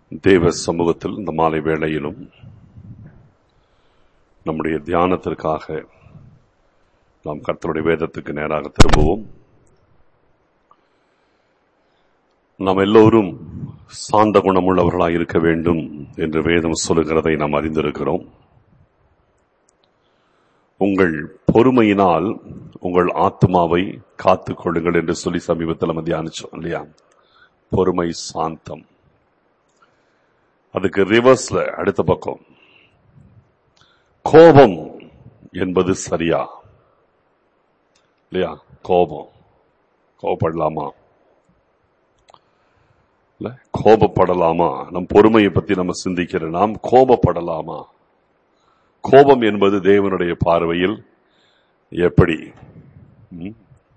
தேவ சமூகத்தில் இந்த மாலை வேளையிலும் நம்முடைய தியானத்திற்காக நாம் கர்த்தருடைய வேதத்துக்கு நேராக திரும்புவோம் நாம் எல்லோரும் சாந்த குணமுள்ளவர்களாய் இருக்க வேண்டும் என்று வேதம் சொல்லுகிறதை நாம் அறிந்திருக்கிறோம் உங்கள் பொறுமையினால் உங்கள் ஆத்மாவை காத்துக் கொள்ளுங்கள் என்று சொல்லி சமீபத்தில் நம்ம தியானிச்சோம் இல்லையா பொறுமை சாந்தம் அதுக்கு ரிவர்ஸ்ல அடுத்த பக்கம் கோபம் என்பது சரியா இல்லையா கோபம் கோபப்படலாமா இல்ல கோபப்படலாமா நம் பொறுமையை பத்தி நம்ம சிந்திக்கிற நாம் கோபப்படலாமா கோபம் என்பது தேவனுடைய பார்வையில் எப்படி ம்?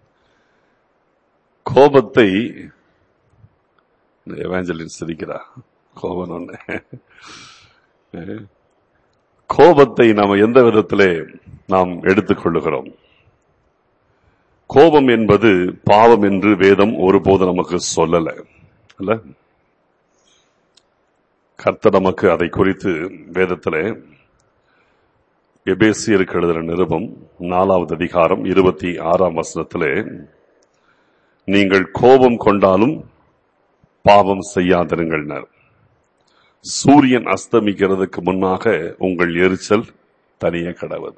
கோபத்தை எவாஞ்சலின் சிரிக்கிறா கோபம் ஒண்ணு கோபத்தை நாம் எந்த விதத்திலே நாம் எடுத்துக்கொள்ளுகிறோம் கோபம் என்பது பாவம் என்று வேதம் ஒருபோது நமக்கு சொல்லல அல்ல கர்த்தர் நமக்கு அதை குறித்து வேதத்திலே எபேசியருக்கு எழுதுகிற நிருபம் நாலாவது அதிகாரம் இருபத்தி ஆறாம் வசனத்திலே நீங்கள் கோபம் கொண்டாலும் பாவம் செய்யாதிருங்கள்னர் சூரியன் அஸ்தமிக்கிறதுக்கு முன்னாக உங்கள் எரிச்சல் தனிய கடவது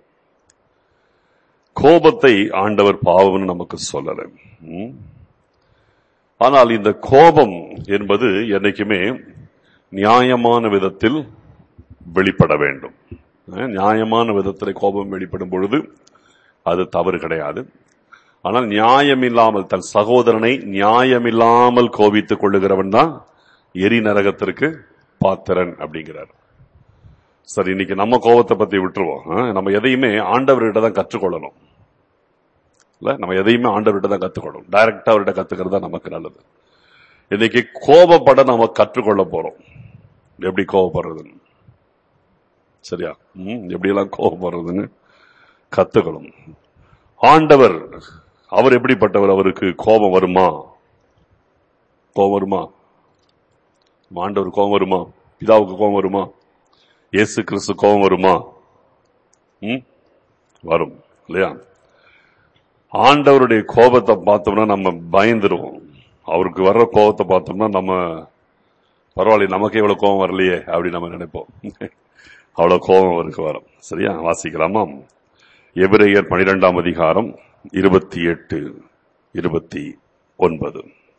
கோபத்தை ஆண்டவர் பாவம்னு நமக்கு சொல்லல ம்? ஆனால் இந்த கோபம் என்பது என்னைக்குமே நியாயமான விதத்தில் வெளிப்பட வேண்டும் அஹ், நியாயமான விதத்தில் கோபம் வெளிப்படும் பொழுது அது தவறு கிடையாது ஆனால் நியாயமில்லாமல் தன் சகோதரனை நியாயமில்லாமல் கோபித்துக் கொள்ளுகிறவன் தான் எரி நரகத்திற்கு பாத்திரன் அப்படிங்கிறார் சரி இன்னைக்கு நம்ம கோபத்தை பத்தி விட்டுருவோம் அஹ், நம்ம எதையுமே ஆண்டவர்கிட்ட தான் கற்றுக்கொள்ளணும் இல்ல நம்ம எதையுமே ஆண்டவர்கிட்ட தான் கத்துக்கணும் டைரக்டா அவர்கிட்ட கத்துக்கிறது தான் நமக்கு நல்லது இன்னைக்கு கோபப்பட நம்ம கற்றுக்கொள்ள போறோம் எப்படி கோபப்படுறதுன்னு சரியா ம், எப்படியெல்லாம் கோபப்படுறதுன்னு கத்துக்கணும் ஆண்டவர் அவர் எப்படிப்பட்டவர் அவருக்கு கோபம் வருமா கோபம் வருமா ஆண்டவர் கோபம் வருமா பிதாவுக்கு கோபம் வருமா இயேசு கிறிஸ்து கோபம் வருமா ம்? வரும் இல்லையா ஆண்டவருடைய கோபத்தை பார்த்தோம்னா நம்ம பயந்துருவோம் அவருக்கு வர்ற கோபத்தை பார்த்தோம்னா நம்ம பரவாயில்ல நமக்கு எவ்வளவு கோபம் வரலையே அப்படி நம்ம நினைப்போம் அவ்வளவு கோபம் அவருக்கு வரும் சரியா வாசிக்கலாமா எபிரேயர் பனிரெண்டாம் அதிகாரம் இருபத்தி எட்டு இருபத்தி ஒன்பது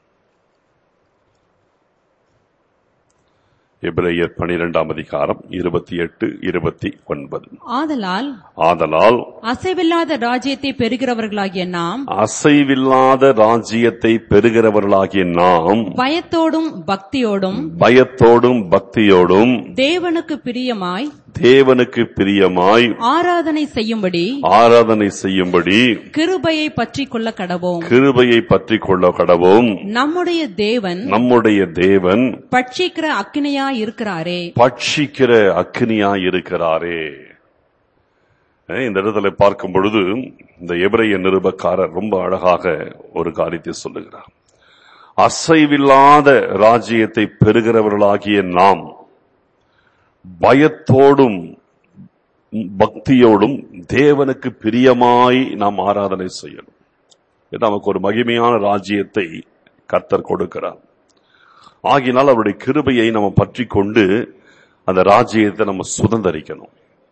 எபிரேயர் பனிரெண்டாம் அதிகாரம் இருபத்தி எட்டு இருபத்தி ஒன்பது ஆதலால் ஆதலால் அசைவில்லாத ராஜ்யத்தை பெறுகிறவர்களாகிய நாம் அசைவில்லாத ராஜ்யத்தை பெறுகிறவர்களாகிய நாம் பயத்தோடும் பக்தியோடும் பயத்தோடும் பக்தியோடும் தேவனுக்கு பிரியமாய் தேவனுக்கு பிரியமாய் ஆராதனை செய்யும்படி ஆராதனை செய்யும்படி கிருபையை பற்றிக் கொள்ள கடவோம் கிருபையை பற்றி கொள்ள கடவும் நம்முடைய தேவன் நம்முடைய தேவன் பட்சிக்கிற அக்கினியா இருக்கிறாரே பட்சிக்கிற அக்னியா இருக்கிறாரே அஹ் இந்த இடத்துல பார்க்கும் பொழுது இந்த எபிரைய நிருபக்காரர் ரொம்ப அழகாக ஒரு காரியத்தை சொல்லுகிறார் அசைவில்லாத ராஜ்யத்தை பெறுகிறவர்களாகிய நாம் பயத்தோடும் பக்தியோடும் தேவனுக்கு பிரியமாய் நாம் ஆராதனை செய்யணும் இது நமக்கு ஒரு மகிமையான ராஜ்யத்தை கர்த்தர் கொடுக்கிறார் ஆகினால் அவருடைய கிருபையை நம்ம பற்றி கொண்டு அந்த ராஜ்யத்தை நம்ம சுதந்தரிக்கணும்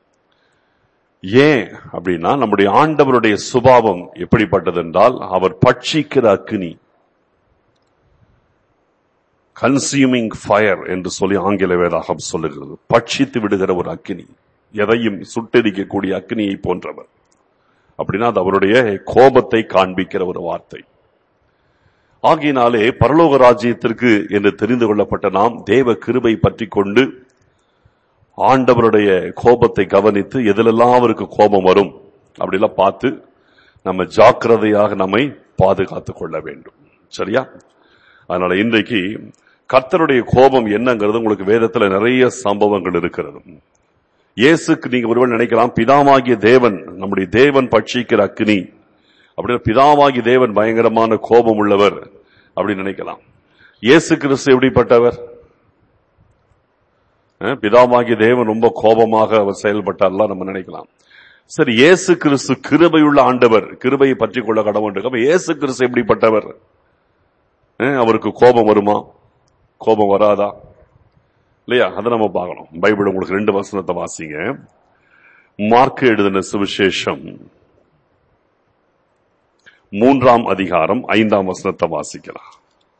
ஏன் அப்படின்னா நம்முடைய ஆண்டவருடைய சுபாவம் எப்படிப்பட்டது என்றால் அவர் பட்சிக்கிற அக்னி கன்சியூமிங் ஃபயர் என்று சொல்லி ஆங்கில வேதாகம் சொல்லுகிறது பட்சித்து விடுகிற ஒரு அக்னி எதையும் சுட்டெரிக்கக்கூடிய அக்னியை போன்றவர் அப்படின்னா அது அவருடைய கோபத்தை காண்பிக்கிற ஒரு வார்த்தை ஆகையினாலே பரலோக ராஜ்யத்திற்கு என்று தெரிந்து கொள்ளப்பட்ட நாம் தேவ கிருபை பற்றி கொண்டு ஆண்டவருடைய கோபத்தை கவனித்து எதிலெல்லாம் அவருக்கு கோபம் வரும் அப்படிலாம் பார்த்து நம்ம ஜாக்கிரதையாக நம்மை பாதுகாத்துக் கொள்ள வேண்டும் சரியா அதனால இன்றைக்கு கர்த்தருடைய கோபம் என்னங்கிறது உங்களுக்கு வேதத்துல நிறைய சம்பவங்கள் இருக்கிறது இயேசுக்கு நீங்க ஒருவர் நினைக்கலாம் பிதாவாகிய தேவன் நம்முடைய தேவன் பட்சிக்கிற அக்னி அப்படின்னு பிதாவாகி தேவன் பயங்கரமான கோபம் உள்ளவர் அப்படின்னு நினைக்கலாம் இயேசு கிறிஸ்து எப்படிப்பட்டவர் அஹ், பிதாவாகிய தேவன் ரொம்ப கோபமாக அவர் செயல்பட்டார்லாம் நம்ம நினைக்கலாம் சரி இயேசு கிறிஸ்து கிருபையுள்ள ஆண்டவர் கிருபையை பற்றி கொள்ள கடவுள் அப்ப இயேசு கிறிஸ்து எப்படிப்பட்டவர் அஹ், அவருக்கு கோபம் வருமா கோபம் வராதா இல்லையா அதை நம்ம பார்க்கணும் பைபிள் உங்களுக்கு ரெண்டு வசனத்தை வாசிங்க மார்க் எழுதின சுவிசேஷம் மூன்றாம் அதிகாரம் ஐந்தாம் வசனத்தை வாசிக்கலாம்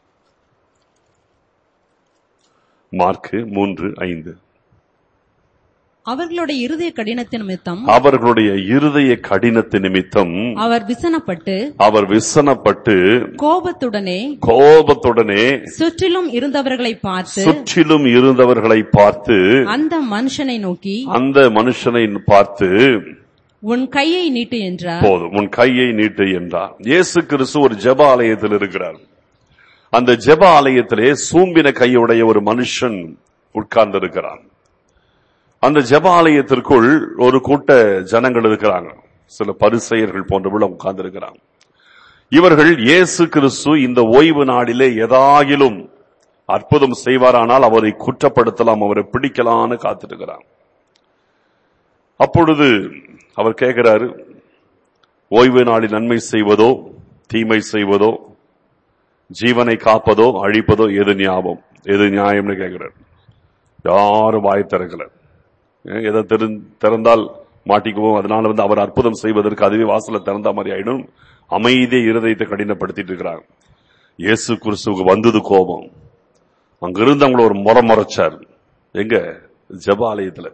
மார்க் மூன்று ஐந்து அவர்களுடைய இருதய கடினத்தின் நிமித்தம் அவர்களுடைய இருதய கடினத்து நிமித்தம் அவர் விசனப்பட்டு அவர் விசனப்பட்டு கோபத்துடனே கோபத்துடனே சுற்றிலும் இருந்தவர்களை பார்த்து சுற்றிலும் இருந்தவர்களை பார்த்து அந்த மனுஷனை நோக்கி அந்த மனுஷனை பார்த்து உன் கையை நீட்டு என்றார் போதும் உன் கையை நீட்டு என்றார் இயேசு கிறிஸ்து ஒரு ஜெப ஆலயத்தில் இருக்கிறார் அந்த ஜெப ஆலயத்திலே சூம்பின கையுடைய ஒரு மனுஷன் உட்கார்ந்து இருக்கிறான் அந்த ஜெப ஆலயத்திற்குள் ஒரு கூட்ட ஜனங்கள் இருக்கிறாங்க சில பரிசெயர்கள் போன்றவர்கள் உட்கார்ந்து இருக்கிறாங்க இவர்கள் இயேசு கிறிஸ்து இந்த ஓய்வு நாளிலே எதாகிலும் அற்புதம் செய்வாரானால் அவரை குற்றப்படுத்தலாம் அவரை பிடிக்கலாம்னு காத்திருக்கிறாங்க அப்பொழுது அவர் கேட்கிறாரு ஓய்வு நாளில் நன்மை செய்வதோ தீமை செய்வதோ ஜீவனை காப்பதோ அழிப்பதோ எது ஞாபகம் எது நியாயம்னு கேட்கிறார் யாரும் வாய் திறக்கல ஏன், எதை திறந்- திறந்தால் மாட்டிக்குவோம் அதனால வந்து அவர் அற்புதம் செய்வதற்கு அதுவே வாசல திறந்த மாதிரி ஆயிடும் அமைதியை இருதயத்தை கடினப்படுத்திட்டு இருக்கிறாங்க இயேசு கிறிஸ்துவுக்கு வந்தது கோபம் அங்கிருந்து அவங்கள ஒரு முறை முறைச்சார் எங்க ஜெப ஆலயத்துல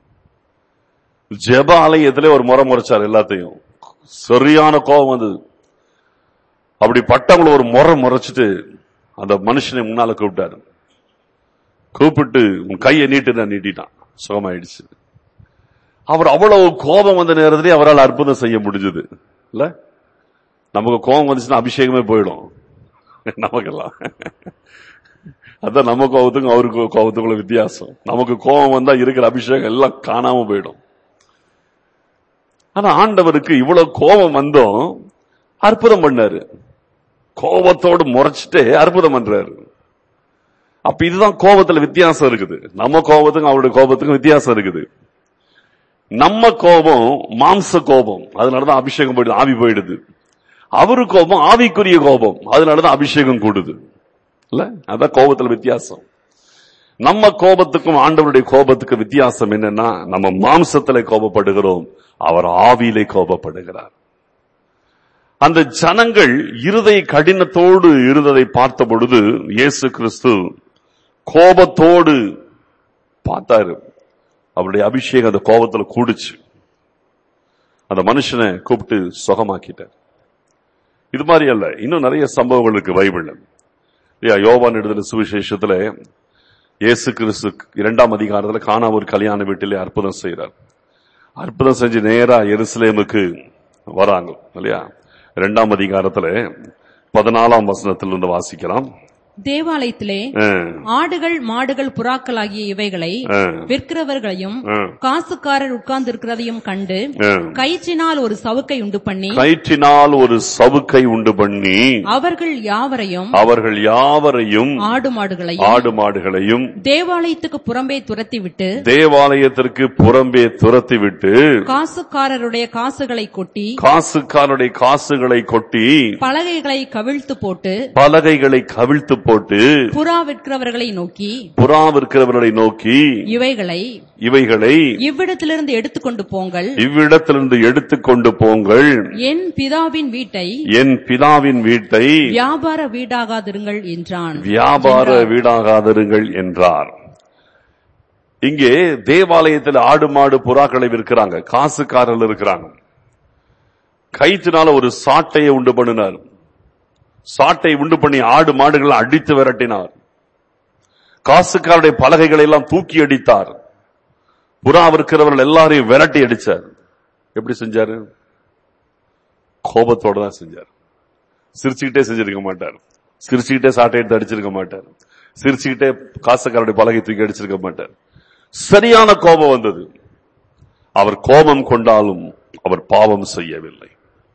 ஜெப ஆலயத்திலே ஒரு முறை முறைச்சார் எல்லாத்தையும் சரியான கோபம் வந்தது அப்படி பட்டவங்கள ஒரு முறை முறைச்சிட்டு அந்த மனுஷனை முன்னால கூப்பிட்டாரு கூப்பிட்டு உன் கையை நீட்டு நான் நீட்டிட்டான் சுகமாயிடுச்சு அவர் அவ்வளவு கோபம் வந்த நேரத்திலே அவரால் அற்புதம் செய்ய முடிஞ்சது இல்ல நமக்கு கோபம் வந்துச்சுன்னா அபிஷேகமே போயிடும் நமக்கெல்லாம் அதான் நம்ம கோபத்துக்கும் அவருக்கு கோபத்துக்குள்ள வித்தியாசம் நமக்கு கோபம் வந்தா இருக்கிற அபிஷேகம் எல்லாம் காணாம போயிடும் ஆனா ஆண்டவருக்கு இவ்வளவு கோபம் வந்தும் அற்புதம் பண்ணாரு கோபத்தோடு முறைச்சிட்டு அற்புதம் பண்றாரு அப்ப இதுதான் கோபத்துல வித்தியாசம் இருக்குது நம்ம கோபத்துக்கும் அவருடைய கோபத்துக்கும் வித்தியாசம் இருக்குது நம்ம கோபம் மாம்ச கோபம் அதனாலதான் அபிஷேகம் போயிடுது ஆவி போயிடுது அவரு கோபம் ஆவிக்குரிய கோபம் அதனாலதான் அபிஷேகம் கூடுது இல்ல அதான் கோபத்துல வித்தியாசம் நம்ம கோபத்துக்கும் ஆண்டவருடைய கோபத்துக்கு வித்தியாசம் என்னன்னா நம்ம மாம்சத்திலே கோபப்படுகிறோம் அவர் ஆவியிலே கோபப்படுகிறார் அந்த ஜனங்கள் இருதய கடினத்தோடு இருந்ததை பார்த்த பொழுது இயேசு கிறிஸ்து கோபத்தோடு பார்த்தாரு அவருடைய அபிஷேகம் அந்த கோபத்துல கூடுச்சு அந்த மனுஷனை கூப்பிட்டு சுகமாக்கிட்டார் இது மாதிரி அல்ல இன்னும் நிறைய சம்பவங்கள் இருக்கு பைபிள்ல இல்லையா யோவான் எழுதின சுவிசேஷத்துல இயேசு கிறிஸ்து இரண்டாம் அதிகாரத்துல காணா ஒரு கல்யாண வீட்டிலே அற்புதம் செய்கிறார் அற்புதம் செஞ்சு நேரா எருசலேமுக்கு வராங்க இல்லையா இரண்டாம் அதிகாரத்துல பதினாலாம் வசனத்திலிருந்து வாசிக்கலாம் தேவாலயத்திலே ஆ, ஆடுகள் மாடுகள் புறாக்கள் ஆகிய இவைகளை ஆ, விற்கிறவர்களையும் ஆ, காசுக்காரர் உட்கார்ந்து இருக்கிறதையும் கண்டு ஆ. கயிற்றினால் ஒரு சவுக்கை உண்டு பண்ணி கயிற்றினால் ஒரு சவுக்கை உண்டு பண்ணி அவர்கள் யாவரையும் அவர்கள் யாவரையும் ஆடு மாடுகளையும் ஆடு மாடுகளையும் தேவாலயத்துக்கு புறம்பே துரத்திவிட்டு தேவாலயத்திற்கு புறம்பே துரத்திவிட்டு காசுக்காரருடைய காசுகளை கொட்டி காசுக்காரருடைய காசுகளை கொட்டி பலகைகளை கவிழ்த்து போட்டு பலகைகளை கவிழ்த்து போட்டு புறா விற்கிறவர்களை நோக்கி புறா விற்கிறவர்களை நோக்கி இவைகளை இவைகளை இவ்விடத்திலிருந்து எடுத்துக்கொண்டு போங்கள் இவ்விடத்திலிருந்து எடுத்துக்கொண்டு போங்கள் என் பிதாவின் வீட்டை என் பிதாவின் வீட்டை வியாபார வீடாகாதிருங்கள் என்றான் வியாபார வீடாகாதிருங்கள் என்றார் இங்கே தேவாலயத்தில் ஆடு மாடு புறாக்களை விற்கிறாங்க காசுக்காரர்கள் இருக்கிறாங்க கைத்தினால ஒரு சாட்டையை உண்டு பண்ணினார் சாட்டை உண்டு பண்ணி ஆடு மாடுகளை அடித்து விரட்டினார் காசுக்காரருடைய பலகைகளை எல்லாம் தூக்கி அடித்தார் புறா விற்கிறவர்கள் எல்லாரையும் விரட்டி அடிச்சார் எப்படி செஞ்சாரு கோபத்தோட தான் செஞ்சார் சிரிச்சுக்கிட்டே செஞ்சிருக்க மாட்டார் சிரிச்சுக்கிட்டே சாட்டை எடுத்து அடிச்சிருக்க மாட்டார் சிரிச்சுக்கிட்டே காசுக்காரருடைய பலகை தூக்கி அடிச்சிருக்க மாட்டார் சரியான கோபம் வந்தது அவர் கோபம் கொண்டாலும் அவர் பாவம் செய்யவில்லை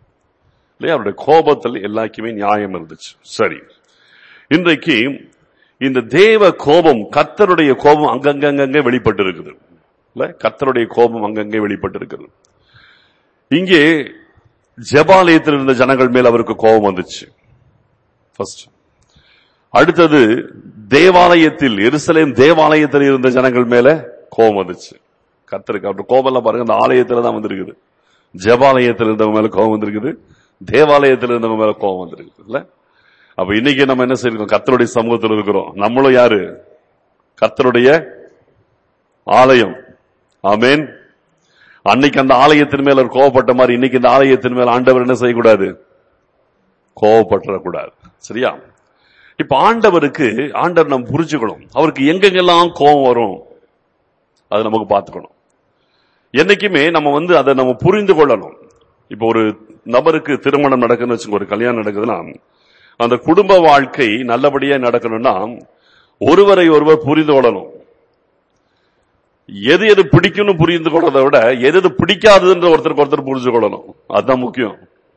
இல்லையா அவருடைய கோபத்தில் எல்லாருக்குமே நியாயம் இருந்துச்சு சரி இன்றைக்கு இந்த தேவ கோபம் கர்த்தருடைய கோபம் அங்கங்கங்க வெளிப்பட்டு இருக்குது இல்ல கர்த்தருடைய கோபம் அங்கங்கே வெளிப்பட்டு இருக்குது இங்கே ஜெபாலயத்தில் இருந்த ஜனங்கள் மேல் அவருக்கு கோபம் வந்துச்சு ஃபர்ஸ்ட் அடுத்தது தேவாலயத்தில் எருசலேம் தேவாலயத்தில் இருந்த ஜனங்கள் மேல கோபம் வந்துச்சு கர்த்தருக்கு அவர் கோபம் எல்லாம் பாருங்க அந்த ஆலயத்துல தான் வந்திருக்குது ஜெபாலயத்தில் இருந்தவங்க மேல கோபம் வந்திருக்குது தேவாலயத்தில் இருந்தவங்க மேல கோபம் வந்திருக்குது இல்ல அப்ப இன்னைக்கு நம்ம என்ன செய்யறோம் கர்த்தருடைய சமூகத்தில் இருக்கிறோம் நம்மளும் யாரு கர்த்தருடைய ஆலயம் ஆமென் அன்னைக்கு அந்த ஆலயத்தின் மேல அவர் கோவப்பட்ட மாதிரி இன்னைக்கு இந்த ஆலயத்தின் மேல ஆண்டவர் என்ன செய்யக்கூடாது கோவப்பட்டுறக்கூடாது சரியா இப்ப ஆண்டவருக்கு ஆண்டவர் நம்ம புரிஞ்சுக்கணும் அவருக்கு எங்கெங்கெல்லாம் கோபம் வரும் அதை நமக்கு பார்த்துக்கணும் என்னைக்குமே நம்ம வந்து அதை நம்ம புரிந்து கொள்ளணும் இப்போ ஒரு நபருக்கு திருமணம் நடக்குதுன்னு வச்சுக்கோங்க ஒரு கல்யாணம் நடக்குதுன்னா அந்த குடும்ப வாழ்க்கை நல்லபடியா நடக்கணும்னா ஒருவரை ஒருவர் புரிந்து கொள்ளணும் எது எது பிடிக்கும்னு புரிந்து கொள்றதை விட எது எது பிடிக்காதுன்ற ஒருத்தருக்கு ஒருத்தர் புரிஞ்சு கொள்ளணும் அதுதான் முக்கியம்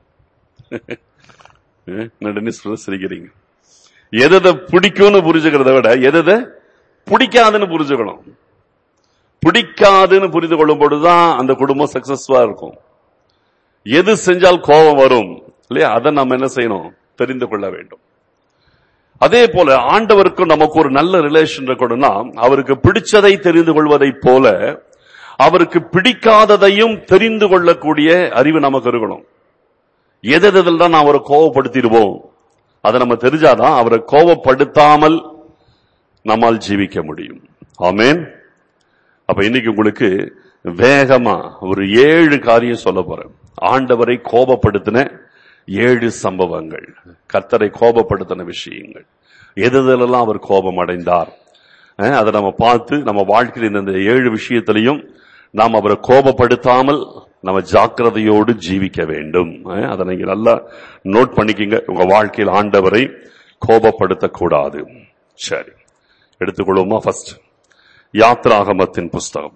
ஏ, என்ன டென்னிஸ் பிரதர் சிரிக்கிறீங்க எது எதை பிடிக்கும்னு புரிஞ்சுக்கிறத விட எது எதை பிடிக்காதுன்னு புரிஞ்சுக்கணும் பிடிக்காதுன்னு புரிந்து கொள்ளும் பொழுதுதான் அந்த குடும்பம் சக்சஸ்ஃபுல்லா இருக்கும் எது செஞ்சால் கோபம் வரும் இல்லையா அதை நம்ம என்ன செய்யணும் தெரிந்து கொள்ள வேண்டும் அதே போல ஆண்டவருக்கும் நமக்கு ஒரு நல்ல ரிலேஷன் இருக்கணும்னா அவருக்கு பிடிச்சதை தெரிந்து கொள்வதைப் போல அவருக்கு பிடிக்காததையும் தெரிந்து கொள்ளக்கூடிய அறிவு நமக்கு இருக்கணும் எது எதில் தான் அவரை கோவப்படுத்திடுவோம் அதை நம்ம தெரிஞ்சாதான் அவரை கோவப்படுத்தாமல் நம்மால் ஜீவிக்க முடியும் ஆமென் அப்ப இன்னைக்கு உங்களுக்கு வேகமா ஒரு ஏழு காரியம் சொல்ல போறேன் ஆண்டவரை கோபப்படுத்தின ஏழு சம்பவங்கள் கர்த்தரை கோபப்படுத்தின விஷயங்கள் எதுதெல்லாம் அவர் கோபம் அடைந்தார் அஹ், அதை நம்ம பார்த்து நம்ம வாழ்க்கையில் இந்த ஏழு விஷயத்திலையும் நாம் அவரை கோபப்படுத்தாமல் நம்ம ஜாக்கிரதையோடு ஜீவிக்க வேண்டும் அஹ், அதை நீங்க நல்லா நோட் பண்ணிக்கிங்க உங்க வாழ்க்கையில் ஆண்டவரை கோபப்படுத்தக்கூடாது சரி எடுத்துக்கொள்வோமா ஃபர்ஸ்ட் யாத்ராகமத்தின் புஸ்தகம்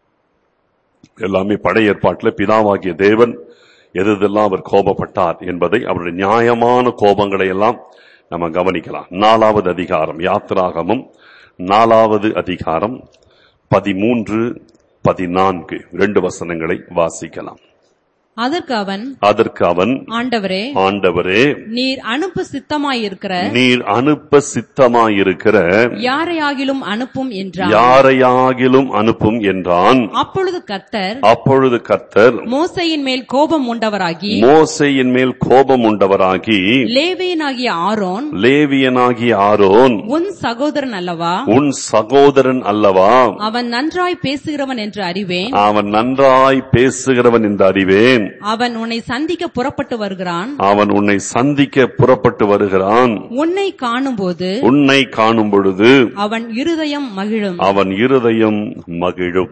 எல்லாமே பழைய ஏற்பாட்டில் பிதாவாகிய தேவன் எது எதெல்லாம் அவர் கோபப்பட்டார் என்பதை அவருடைய நியாயமான கோபங்களை எல்லாம் நம்ம கவனிக்கலாம் நாலாவது அதிகாரம் யாத்ராகமம் நாலாவது அதிகாரம் பதிமூன்று பதினான்கு ரெண்டு வசனங்களை வாசிக்கலாம் அதற்கு அவன் அதற்கு அவன் ஆண்டவரே ஆண்டவரே நீர் அனுப்ப சித்தமாயிருக்கிற நீர் அனுப்ப சித்தமாயிருக்கிற யாரையாகிலும் அனுப்பும் என்றான் யாரையாகிலும் அனுப்பும் என்றான் அப்பொழுது கர்த்தர் அப்பொழுது கர்த்தர் மோசையின் மேல் கோபம் உண்டவராகி மோசையின் மேல் கோபம் உண்டவராகி லேவியனாகிய ஆரோன் லேவியனாகிய ஆரோன் உன் சகோதரன் அல்லவா உன் சகோதரன் அல்லவா அவன் நன்றாய் பேசுகிறவன் என்று அறிவேன் அவன் நன்றாய் பேசுகிறவன் என்று அறிவேன் அவன் உன்னை சந்திக்க புறப்பட்டு வருகிறான் அவன் உன்னை சந்திக்க புறப்பட்டு வருகிறான் உன்னை காணும்போது உன்னை காணும் பொழுது அவன் இருதயம் மகிழும் அவன் இருதயம் மகிழும்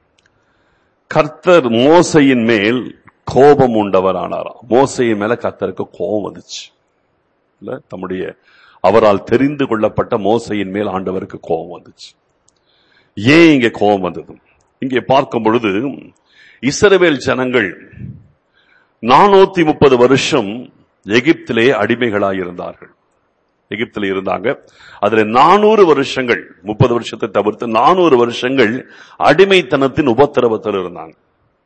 கர்த்தர் மோசையின் மேல் கோபம் உண்டவரானாராம் மோசையின் மேல கர்த்தருக்கு கோபம் வந்துச்சு இல்ல தம்முடைய அவரால் தெரிந்து கொள்ளப்பட்ட மோசையின் மேல் ஆண்டவருக்கு கோபம் வந்துச்சு ஏன் இங்க கோபம் வந்தது இங்கே பார்க்கும் பொழுது இஸ்ரவேல் ஜனங்கள் நானூத்தி முப்பது வருஷம் எகிப்திலே அடிமைகளாய் இருந்தார்கள் எகிப்தில் இருந்தாங்க அதுல நானூறு வருஷங்கள் முப்பது வருஷத்தை தவிர்த்து நானூறு வருஷங்கள் அடிமைத்தனத்தின் உபத்திரவத்தில் இருந்தாங்க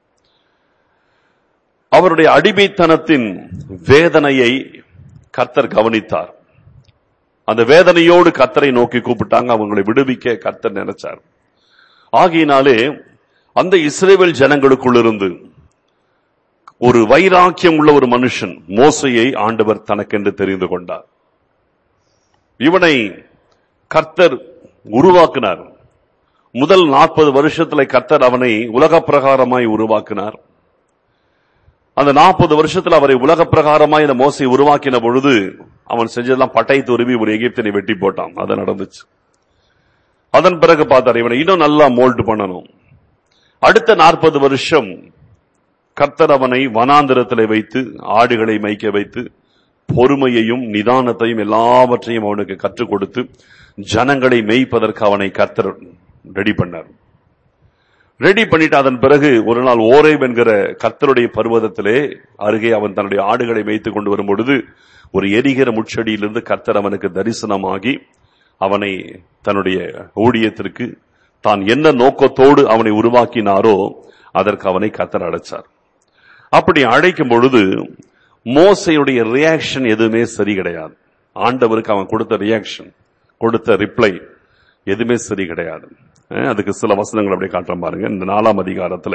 அவருடைய அடிமைத்தனத்தின் வேதனையை கர்த்தர் கவனித்தார் அந்த வேதனையோடு கர்த்தரை நோக்கி கூப்பிட்டாங்க அவங்களை விடுவிக்க கர்த்தர் நினைச்சார் ஆகையினாலே அந்த இஸ்ரேல் ஜனங்களுக்குள்ளிருந்து ஒரு வைராக்கியம் உள்ள ஒரு மனுஷன் மோசையை ஆண்டவர் தனக்கென்று தெரிந்து கொண்டார் இவனை கர்த்தர் உருவாக்கினார் முதல் நாற்பது வருஷத்துல கர்த்தர் அவனை உலக பிரகாரமாய் உருவாக்கினார் அந்த நாற்பது வருஷத்துல அவரை உலக பிரகாரமாய் இந்த மோசை உருவாக்கின பொழுது அவன் செஞ்சதெல்லாம் பட்டை துருவி ஒரு எகிப்தினை வெட்டி போட்டான் அது நடந்துச்சு அதன் பிறகு பார்த்தார் இவனை இன்னும் நல்லா மோல்டு பண்ணணும் அடுத்த நாற்பது வருஷம் கர்த்தர் அவனை வனாந்திரத்திலே வைத்து ஆடுகளை மேய்க்க வைத்து பொறுமையையும் நிதானத்தையும் எல்லாவற்றையும் அவனுக்கு கற்றுக் கொடுத்து ஜனங்களை மேய்ப்பதற்கு அவனை கர்த்தர் ரெடி பண்ணார் ரெடி பண்ணிட்டு அதன் பிறகு ஒரு நாள் ஓரேவ் என்கிற கர்த்தருடைய பர்வதத்திலே அருகே அவன் தன்னுடைய ஆடுகளை மேய்த்து கொண்டு வரும் பொழுது ஒரு எரிகிற முட்செடியிலிருந்து கர்த்தர் அவனுக்கு தரிசனமாகி அவனை தன்னுடைய ஊழியத்திற்கு தான் என்ன நோக்கத்தோடு அவனை உருவாக்கினாரோ அதற்கு அவனை கத்தர் அழைச்சார் அப்படி அழைக்கும் பொழுது மோசையுடைய ரியாக்ஷன் எதுவுமே சரி கிடையாது ஆண்டவருக்கு அவன் கொடுத்த ரியாக்ஷன் கொடுத்த ரிப்ளை எதுவுமே சரி கிடையாது அஹ் அதுக்கு சில வசனங்கள் அப்படியே காட்டுறேன் பாருங்க இந்த நாலாம் அதிகாரத்துல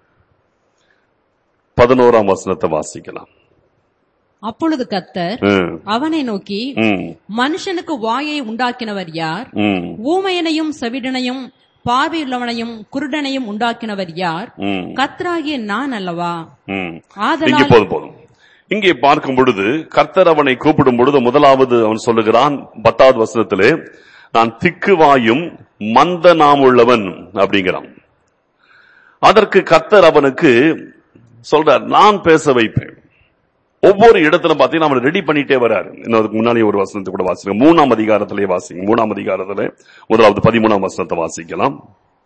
பதினோராம் வசனத்தை வாசிக்கலாம் அப்பொழுது கத்தர் ம், அவனை நோக்கி ம், மனுஷனுக்கு வாயை உண்டாக்கினவர் யார் ம், ஊமையனையும் செவிடனையும் பார்வையுள்ளவனையும் குருடனையும் உண்டாக்கினவர் யார் ம், கத்தராகிய நான் அல்லவா ம். இங்கே ஆதலால் போதும் போதும் இங்கே பார்க்கும் பொழுது கர்த்தர் அவனை கூப்பிடும் பொழுது முதலாவது அவன் சொல்லுகிறான் பத்தாவது வசனத்திலே நான் திக்குவாயும் மந்த நாமுள்ளவன் அப்படிங்கிறான் அதற்கு கர்த்தர் அவனுக்கு சொல்றார் நான் பேச வைப்பேன் ஒவ்வொரு இடத்துல பார்த்தீங்கன்னா அவனை ரெடி பண்ணிட்டே வராரு இன்னும் அதுக்கு முன்னாலே ஒரு வசனத்தை கூட வாசிங்க மூணாம் அதிகாரத்திலே வாசிங்க மூணாம் அதிகாரத்திலே முதலாவது பதிமூணாம் வசனத்தை வாசிக்கலாம்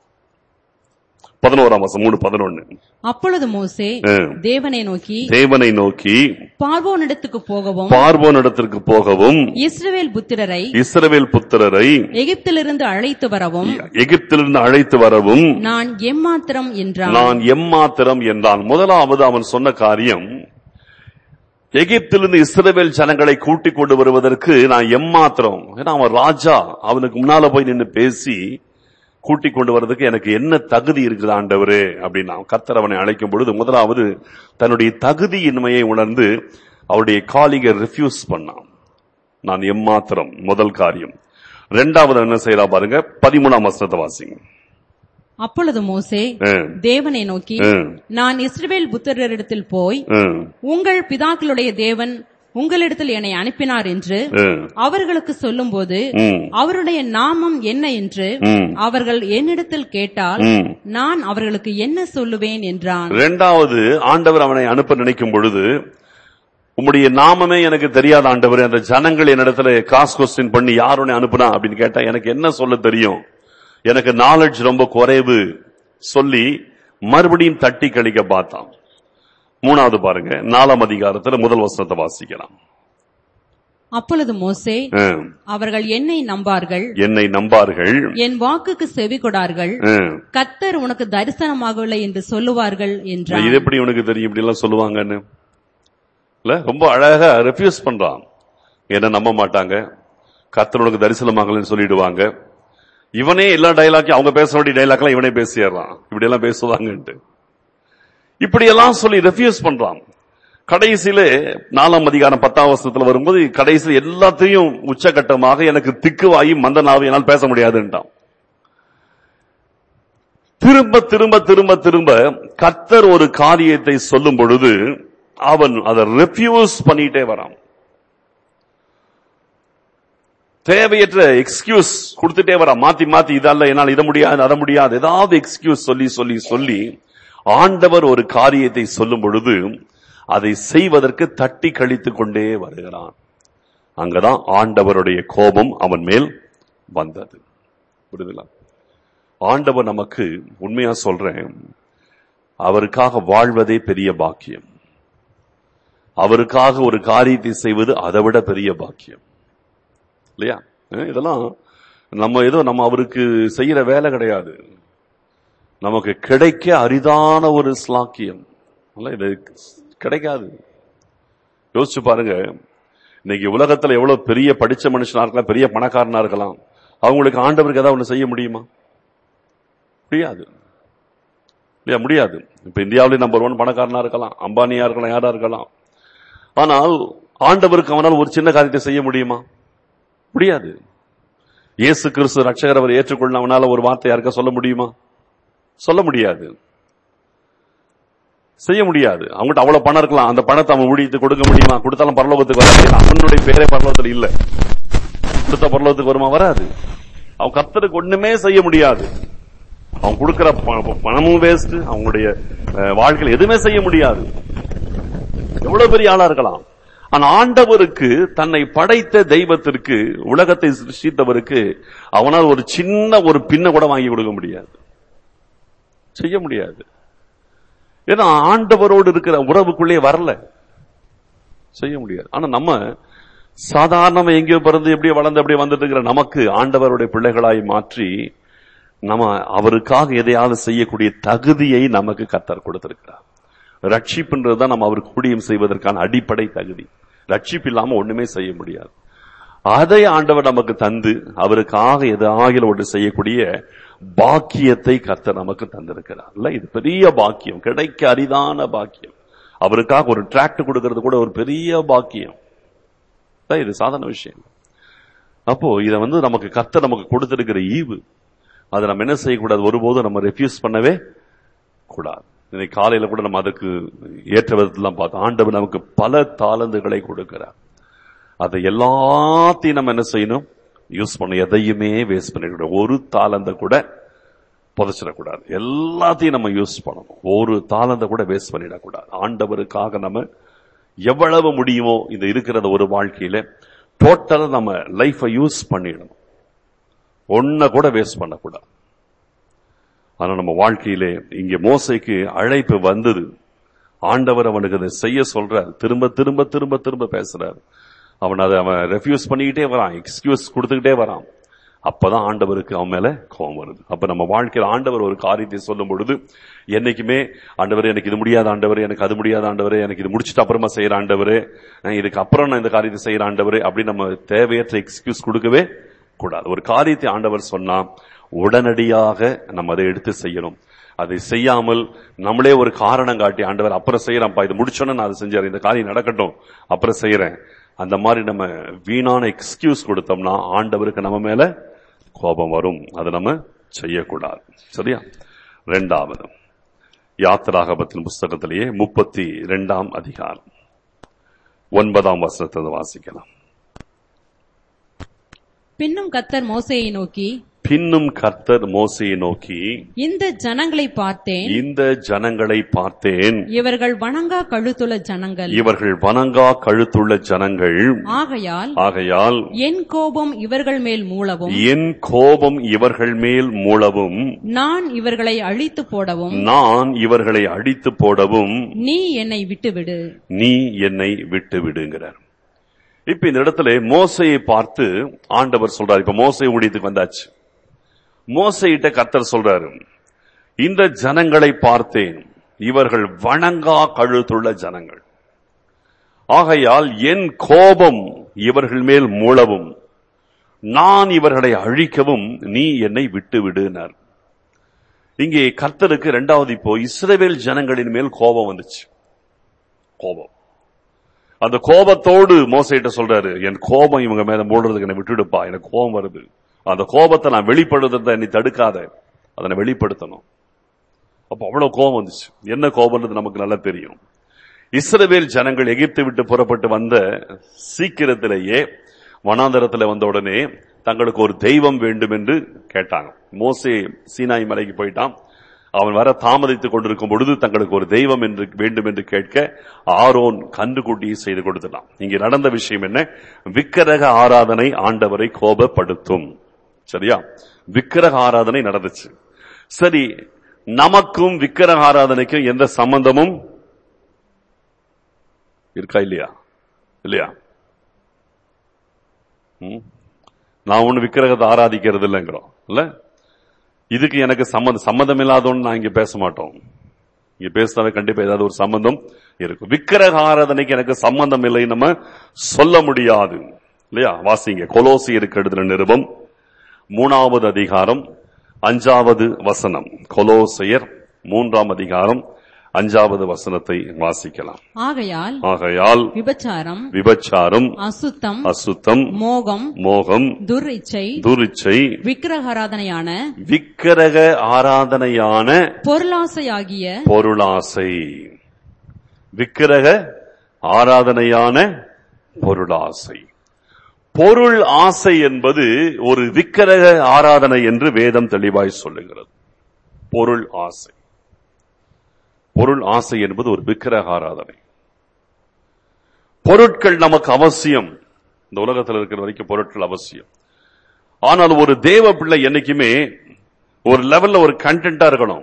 பதினோராம் வசனம் மூணு பதினொன்னு அப்பொழுது மோசே ம். தேவனை நோக்கி தேவனை நோக்கி பார்வோனிடத்துக்கு போகவும் பார்வோனிடத்திற்கு போகவும் இஸ்ரவேல் புத்திரரை இஸ்ரவேல் புத்திரரை எகிப்திலிருந்து அழைத்து வரவும் எகிப்திலிருந்து அழைத்து வரவும் நான் எம்மாத்திரம் என்றான் நான் எம்மாத்திரம் என்றான் முதலாவது அவன் சொன்ன காரியம் எகிப்திலிருந்து இஸ்ரவேல் ஜனங்களை கூட்டிக் கொண்டு வருவதற்கு நான் எம்மாத்திரம் ஏன்னா அவன் ராஜா அவனுக்கு முன்னால போய் நின்று பேசி கூட்டிக் கொண்டு வர்றதுக்கு எனக்கு என்ன தகுதி இருக்குது ஆண்டவரே அப்படின்னா கர்த்தர் அவனை அழைக்கும் பொழுது முதலாவது தன்னுடைய தகுதியின்மையை உணர்ந்து அவருடைய காலிங்கை ரிஃப்யூஸ் பண்ணான் நான் எம்மாத்திரம் முதல் காரியம் ரெண்டாவது என்ன செய்யறா பாருங்க பதிமூணாம் வசனத்தை வாசிங்க அப்பொழுது மோசே ஆ, தேவனை நோக்கி ஆ, நான் இஸ்ரவேல் புத்திரரிடத்தில் போய் ஆ, உங்கள் பிதாக்களுடைய தேவன் உங்களிடத்தில் என்னை அனுப்பினார் என்று ஆ, அவர்களுக்கு சொல்லும்போது ம், அவருடைய நாமம் என்ன என்று ம், அவர்கள் என்னிடத்தில் கேட்டால் ம். நான் அவர்களுக்கு என்ன சொல்லுவேன் என்றான் ரெண்டாவது ஆண்டவர் அவனை அனுப்ப நினைக்கும் பொழுது உம்முடைய நாமமே எனக்கு தெரியாத ஆண்டவர் அந்த ஜனங்கள் என்னிடத்துல காஸ் கொஸ்டின் பண்ணி யார் உன்னை அனுப்புனா அப்படின்னு கேட்டா எனக்கு என்ன சொல்ல தெரியும் எனக்கு நாலேஜ் ரொம்ப குறைவு சொல்லி மறுபடியும் தட்டி கழிக்க பார்த்தான் மூணாவது பாருங்க நாலாம் அதிகாரத்துல முதல் வசனத்தை வாசிக்கலாம் அப்பொழுது மோசே ஆ, அவர்கள் என்னை நம்பார்கள் என்னை நம்பார்கள் என் வாக்குக்கு செவி கொடார்கள் ஆ, கத்தர் உனக்கு தரிசனமாகவில்லை என்று சொல்லுவார்கள் என்றான் இது எப்படி உனக்கு தெரியும் இப்படி எல்லாம் சொல்லுவாங்கன்னு இல்ல ரொம்ப அழகா ரெஃப்யூஸ் பண்றான் என்ன நம்ப மாட்டாங்க கர்த்தர் உனக்கு தரிசனமாகலன்னு சொல்லிடுவாங்க இவனே எல்லா டைலாக்கையும் அவங்க பேச வேண்டிய டைலாக்லாம் இவனே பேசிடுறான் இப்படி எல்லாம் பேசுவாங்கன்ட்டு இப்படி எல்லாம் சொல்லி ரெஃப்யூஸ் பண்றான் கடைசியில நாலாம் அதிகாரம் பத்தாம் வருஷத்துல வரும்போது கடைசியில் எல்லாத்தையும் உச்சகட்டமாக எனக்கு திக்குவாயி மந்தனாவி என்னால் பேச முடியாதுன்ட்டான் திரும்ப திரும்ப திரும்ப திரும்ப கர்த்தர் ஒரு காரியத்தை சொல்லும் பொழுது அவன் அதை ரெஃப்யூஸ் பண்ணிட்டே வரான் தேவையற்ற எக்ஸ்கியூஸ் கொடுத்துட்டே வரான் மாத்தி மாத்தி இதல்ல என்னால் இத முடியாது அத முடியாது ஏதாவது எக்ஸ்கியூஸ் சொல்லி சொல்லி சொல்லி ஆண்டவர் ஒரு காரியத்தை சொல்லும் பொழுது அதை செய்வதற்கு தட்டி கழித்துக் கொண்டே வருகிறான் அங்கதான் ஆண்டவருடைய கோபம் அவன் மேல் வந்தது புரியுதுங்களா ஆண்டவர் நமக்கு உண்மையா சொல்றேன் அவருக்காக வாழ்வதே பெரிய பாக்கியம் அவருக்காக ஒரு காரியத்தை செய்வது அதை விட பெரிய பாக்கியம் இல்லையா அஹ் இதெல்லாம் நம்ம ஏதோ நம்ம அவருக்கு செய்யற வேலை கிடையாது நமக்கு கிடைக்க அரிதான ஒரு ஸ்லாக்கியம் இல்ல, இது கிடைக்காது யோசிச்சு பாருங்க இன்னைக்கு உலகத்துல எவ்வளவு பெரிய படிச்ச மனுஷனா இருக்கலாம் பெரிய பணக்காரனா இருக்கலாம் அவங்களுக்கு ஆண்டவருக்கு ஏதாவது ஒண்ணு செய்ய முடியுமா முடியாது இல்லையா முடியாது இப்ப இந்தியாவிலே நம்பர் ஒன் பணக்காரனா இருக்கலாம் அம்பானியா இருக்கலாம் யாரா இருக்கலாம் ஆனால் ஆண்டவருக்கு அவனால் ஒரு சின்ன காரியத்தை செய்ய முடியுமா முடியாது இயேசு கிறிஸ்து ரட்சகர் அவர் ஏற்றுக்கொள்ள அவனால ஒரு வார்த்தை யாருக்கா சொல்ல முடியுமா சொல்ல முடியாது செய்ய முடியாது அவங்ககிட்ட அவ்வளவு பணம் இருக்கலாம் அந்த பணத்தை அவன் ஊழியத்துக்கு கொடுக்க முடியுமா கொடுத்தாலும் பரலோகத்துக்கு வராது அவனுடைய பேரே பரலோகத்தில் இல்ல கொடுத்த பரலோகத்துக்கு வருமா வராது அவன் கர்த்தருக்கு ஒண்ணுமே செய்ய முடியாது அவன் கொடுக்கிற ப- பணமும் வேஸ்ட் அவங்களுடைய அஹ், வாழ்க்கையில் எதுவுமே செய்ய முடியாது எவ்வளவு பெரிய ஆளா இருக்கலாம் ஆனா ஆண்டவருக்கு தன்னை படைத்த தெய்வத்திற்கு உலகத்தை சிருஷ்டித்தவருக்கு அவனால் ஒரு சின்ன ஒரு பின்ன கூட வாங்கி கொடுக்க முடியாது செய்ய முடியாது ஏன்னா ஆண்டவரோடு இருக்கிற உறவுக்குள்ளே வரல செய்ய முடியாது ஆனா நம்ம சாதாரணமா எங்கேயோ பிறந்து எப்படியோ வளர்ந்து அப்படியே வந்துட்டு இருக்கிற நமக்கு ஆண்டவருடைய பிள்ளைகளாய் மாற்றி நம்ம அவருக்காக எதையாவது செய்யக்கூடிய தகுதியை நமக்கு கத்தர் கொடுத்திருக்கிறார் ரட்சிப்புன்றதுதான் நம்ம அவருக்கு ஊழியம் செய்வதற்கான அடிப்படை தகுதி ரட்சிப்பு இல்லாம ஒண்ணுமே செய்ய முடியாது அதை ஆண்டவர் நமக்கு தந்து அவருக்காக எதாவது ஒன்று செய்யக்கூடிய பாக்கியத்தை கர்த்தர் நமக்கு தந்திருக்கிறார் இல்ல இது பெரிய பாக்கியம் கிடைக்க அரிதான பாக்கியம் அவருக்காக ஒரு டிராக்ட் கொடுக்கிறது கூட ஒரு பெரிய பாக்கியம் இல்ல, இது சாதாரண விஷயம் அப்போ இதை வந்து நமக்கு கர்த்தர் நமக்கு கொடுத்திருக்கிற ஈவு அதை நம்ம என்ன செய்யக்கூடாது ஒருபோதும் நம்ம ரெஃப்யூஸ் பண்ணவே கூடாது இன்னைக்கு காலையில கூட நம்ம அதற்கு ஏற்ற விதத்திலாம் பார்த்தோம் ஆண்டவர் நமக்கு பல தாளந்துகளை கொடுக்கிறார் அதை எல்லாத்தையும் நம்ம என்ன செய்யணும் யூஸ் பண்ண எதையுமே வேஸ்ட் பண்ணிடக்கூடாது ஒரு தாளந்த கூட புதைச்சிடக்கூடாது எல்லாத்தையும் நம்ம யூஸ் பண்ணணும் ஒரு தாளந்த கூட வேஸ்ட் பண்ணிடக்கூடாது ஆண்டவருக்காக நம்ம எவ்வளவு முடியுமோ இந்த இருக்கிறத ஒரு வாழ்க்கையில டோட்டலா நம்ம லைஃபை யூஸ் பண்ணிடணும் ஒன்ன கூட வேஸ்ட் பண்ணக்கூடாது ஆனா நம்ம வாழ்க்கையிலே இங்க மோசைக்கு அழைப்பு வந்தது ஆண்டவர் அவனுக்கு அதை செய்ய சொல்றார் திரும்ப திரும்ப திரும்ப திரும்ப பேசுறாரு அவன் அதை அவன் ரெஃப்யூஸ் பண்ணிக்கிட்டே வரான் எக்ஸ்கியூஸ் கொடுத்துக்கிட்டே வரான் அப்பதான் ஆண்டவருக்கு அவன் மேல கோபம் வருது அப்ப நம்ம வாழ்க்கையில் ஆண்டவர் ஒரு காரியத்தை சொல்லும் பொழுது என்னைக்குமே ஆண்டவரே எனக்கு இது முடியாத ஆண்டவரே எனக்கு அது முடியாத ஆண்டவரே எனக்கு இது முடிச்சிட்டு அப்புறமா செய்யற ஆண்டவரே நான் இதுக்கு அப்புறம் நான் இந்த காரியத்தை செய்யற ஆண்டவரே அப்படின்னு நம்ம தேவையற்ற எக்ஸ்கியூஸ் கொடுக்கவே கூடாது ஒரு காரியத்தை ஆண்டவர் சொன்னா உடனடியாக நம்ம அதை எடுத்து செய்யணும் அதை செய்யாமல் நம்மளே ஒரு காரணம் காட்டி ஆண்டவர் அப்புறம் செய்யறேன்ப்பா இது முடிச்சோன்னு நான் அதை செஞ்சேன் இந்த காரியம் நடக்கட்டும் அப்புறம் செய்யறேன் அந்த மாதிரி நம்ம வீணான எக்ஸ்கியூஸ் கொடுத்தோம்னா ஆண்டவருக்கு நம்ம மேல கோபம் வரும் அதை நம்ம செய்யக்கூடாது சரியா ரெண்டாவது யாத்திராகபத்தின் புஸ்தகத்திலேயே முப்பத்தி ரெண்டாம் அதிகாரம் ஒன்பதாம் வசனத்தை வாசிக்கலாம் பின்னும் கத்தர் மோசேயை நோக்கி பின்னும் கர்த்தர் மோசையை நோக்கி இந்த ஜனங்களை பார்த்தேன் இந்த ஜனங்களை பார்த்தேன் இவர்கள் வணங்கா கழுத்துள்ள ஜனங்கள் இவர்கள் வணங்கா கழுத்துள்ள ஜனங்கள் ஆகையால் ஆகையால் என் கோபம் இவர்கள் மேல் மூளவும் என் கோபம் இவர்கள் மேல் மூளவும் நான் இவர்களை அழித்து போடவும் நான் இவர்களை அடித்து போடவும் நீ என்னை விட்டுவிடு நீ என்னை விட்டு விடுங்கிறார் இப்ப இந்த இடத்துல மோசையை பார்த்து ஆண்டவர் சொல்றார் இப்ப மோசை ஊழியத்துக்கு வந்தாச்சு மோசையிட்ட கர்த்தர் சொல்றாரு இந்த ஜனங்களை பார்த்தேன் இவர்கள் வணங்கா கழுத்துள்ள ஜனங்கள் ஆகையால் என் கோபம் இவர்கள் மேல் மூளவும் நான் இவர்களை அழிக்கவும் நீ என்னை விட்டு விடுனார் இங்கே கர்த்தருக்கு இரண்டாவது இப்போ இஸ்ரவேல் ஜனங்களின் மேல் கோபம் வந்துச்சு கோபம் அந்த கோபத்தோடு மோசையிட்ட சொல்றாரு என் கோபம் இவங்க மேல மூடுறதுக்கு என்னை விட்டுடுப்பா எனக்கு கோபம் வருது அந்த கோபத்தை நான் வெளிப்படுத்துறத நீ தடுக்காத அதை நான் வெளிப்படுத்தணும் அப்ப அவ்வளவு கோபம் வந்துச்சு என்ன கோபம்ன்றது நமக்கு நல்லா தெரியும் இஸ்ரவேல் ஜனங்கள் எகிப்தை விட்டு புறப்பட்டு வந்த சீக்கிரத்திலேயே வனாந்தரத்துல வந்த உடனே தங்களுக்கு ஒரு தெய்வம் வேண்டும் என்று கேட்டாங்க மோசே சீனாய் மலைக்கு போயிட்டான் அவன் வர தாமதித்துக் கொண்டிருக்கும் பொழுது தங்களுக்கு ஒரு தெய்வம் என்று வேண்டும் என்று கேட்க ஆரோன் கண்டுகுட்டியை செய்து கொடுத்துட்டான் இங்கே நடந்த விஷயம் என்ன விக்கிரக ஆராதனை ஆண்டவரை கோபப்படுத்தும் சரியா விக்கிரக ஆராதனை நடந்துச்சு சரி நமக்கும் விக்கிரக ஆராதனைக்கும் எந்த சம்பந்தமும் இருக்கா இல்லையா இல்லையா ம்? நான் ஒண்ணு விக்கிரகத்தை ஆராதிக்கிறது இல்லைங்கிறோம் இல்ல இதுக்கு எனக்கு சம்மந்தம் சம்மந்தம் இல்லாதோன்னு நான் இங்க பேச மாட்டோம் இங்க பேசினாவே கண்டிப்பா ஏதாவது ஒரு சம்பந்தம் இருக்கும் விக்கிரக ஆராதனைக்கு எனக்கு சம்பந்தம் இல்லை நம்ம சொல்ல முடியாது இல்லையா வாசிங்க கொலோசியருக்கு எழுதின நிருபம் மூணாவது அதிகாரம் அஞ்சாவது வசனம் கொலோசியர் மூன்றாம் அதிகாரம் அஞ்சாவது வசனத்தை வாசிக்கலாம் ஆகையால் ஆகையால் விபச்சாரம் விபச்சாரம் அசுத்தம் அசுத்தம் மோகம் மோகம் துர்இச்சை துரிச்சை விக்கிரகாராதனையான விக்கிரக ஆராதனையான பொருளாசையாகிய பொருளாசை விக்கிரக ஆராதனையான பொருளாசை பொருள் ஆசை என்பது ஒரு விக்கிரக ஆராதனை என்று வேதம் தெளிவாய் சொல்லுகிறது பொருள் ஆசை பொருள் ஆசை என்பது ஒரு விக்கிரக ஆராதனை பொருட்கள் நமக்கு அவசியம் இந்த உலகத்தில் இருக்கிற வரைக்கும் பொருட்கள் அவசியம் ஆனால் ஒரு தேவ பிள்ளை என்னைக்குமே ஒரு லெவல்ல ஒரு கண்டென்ட்டா இருக்கணும்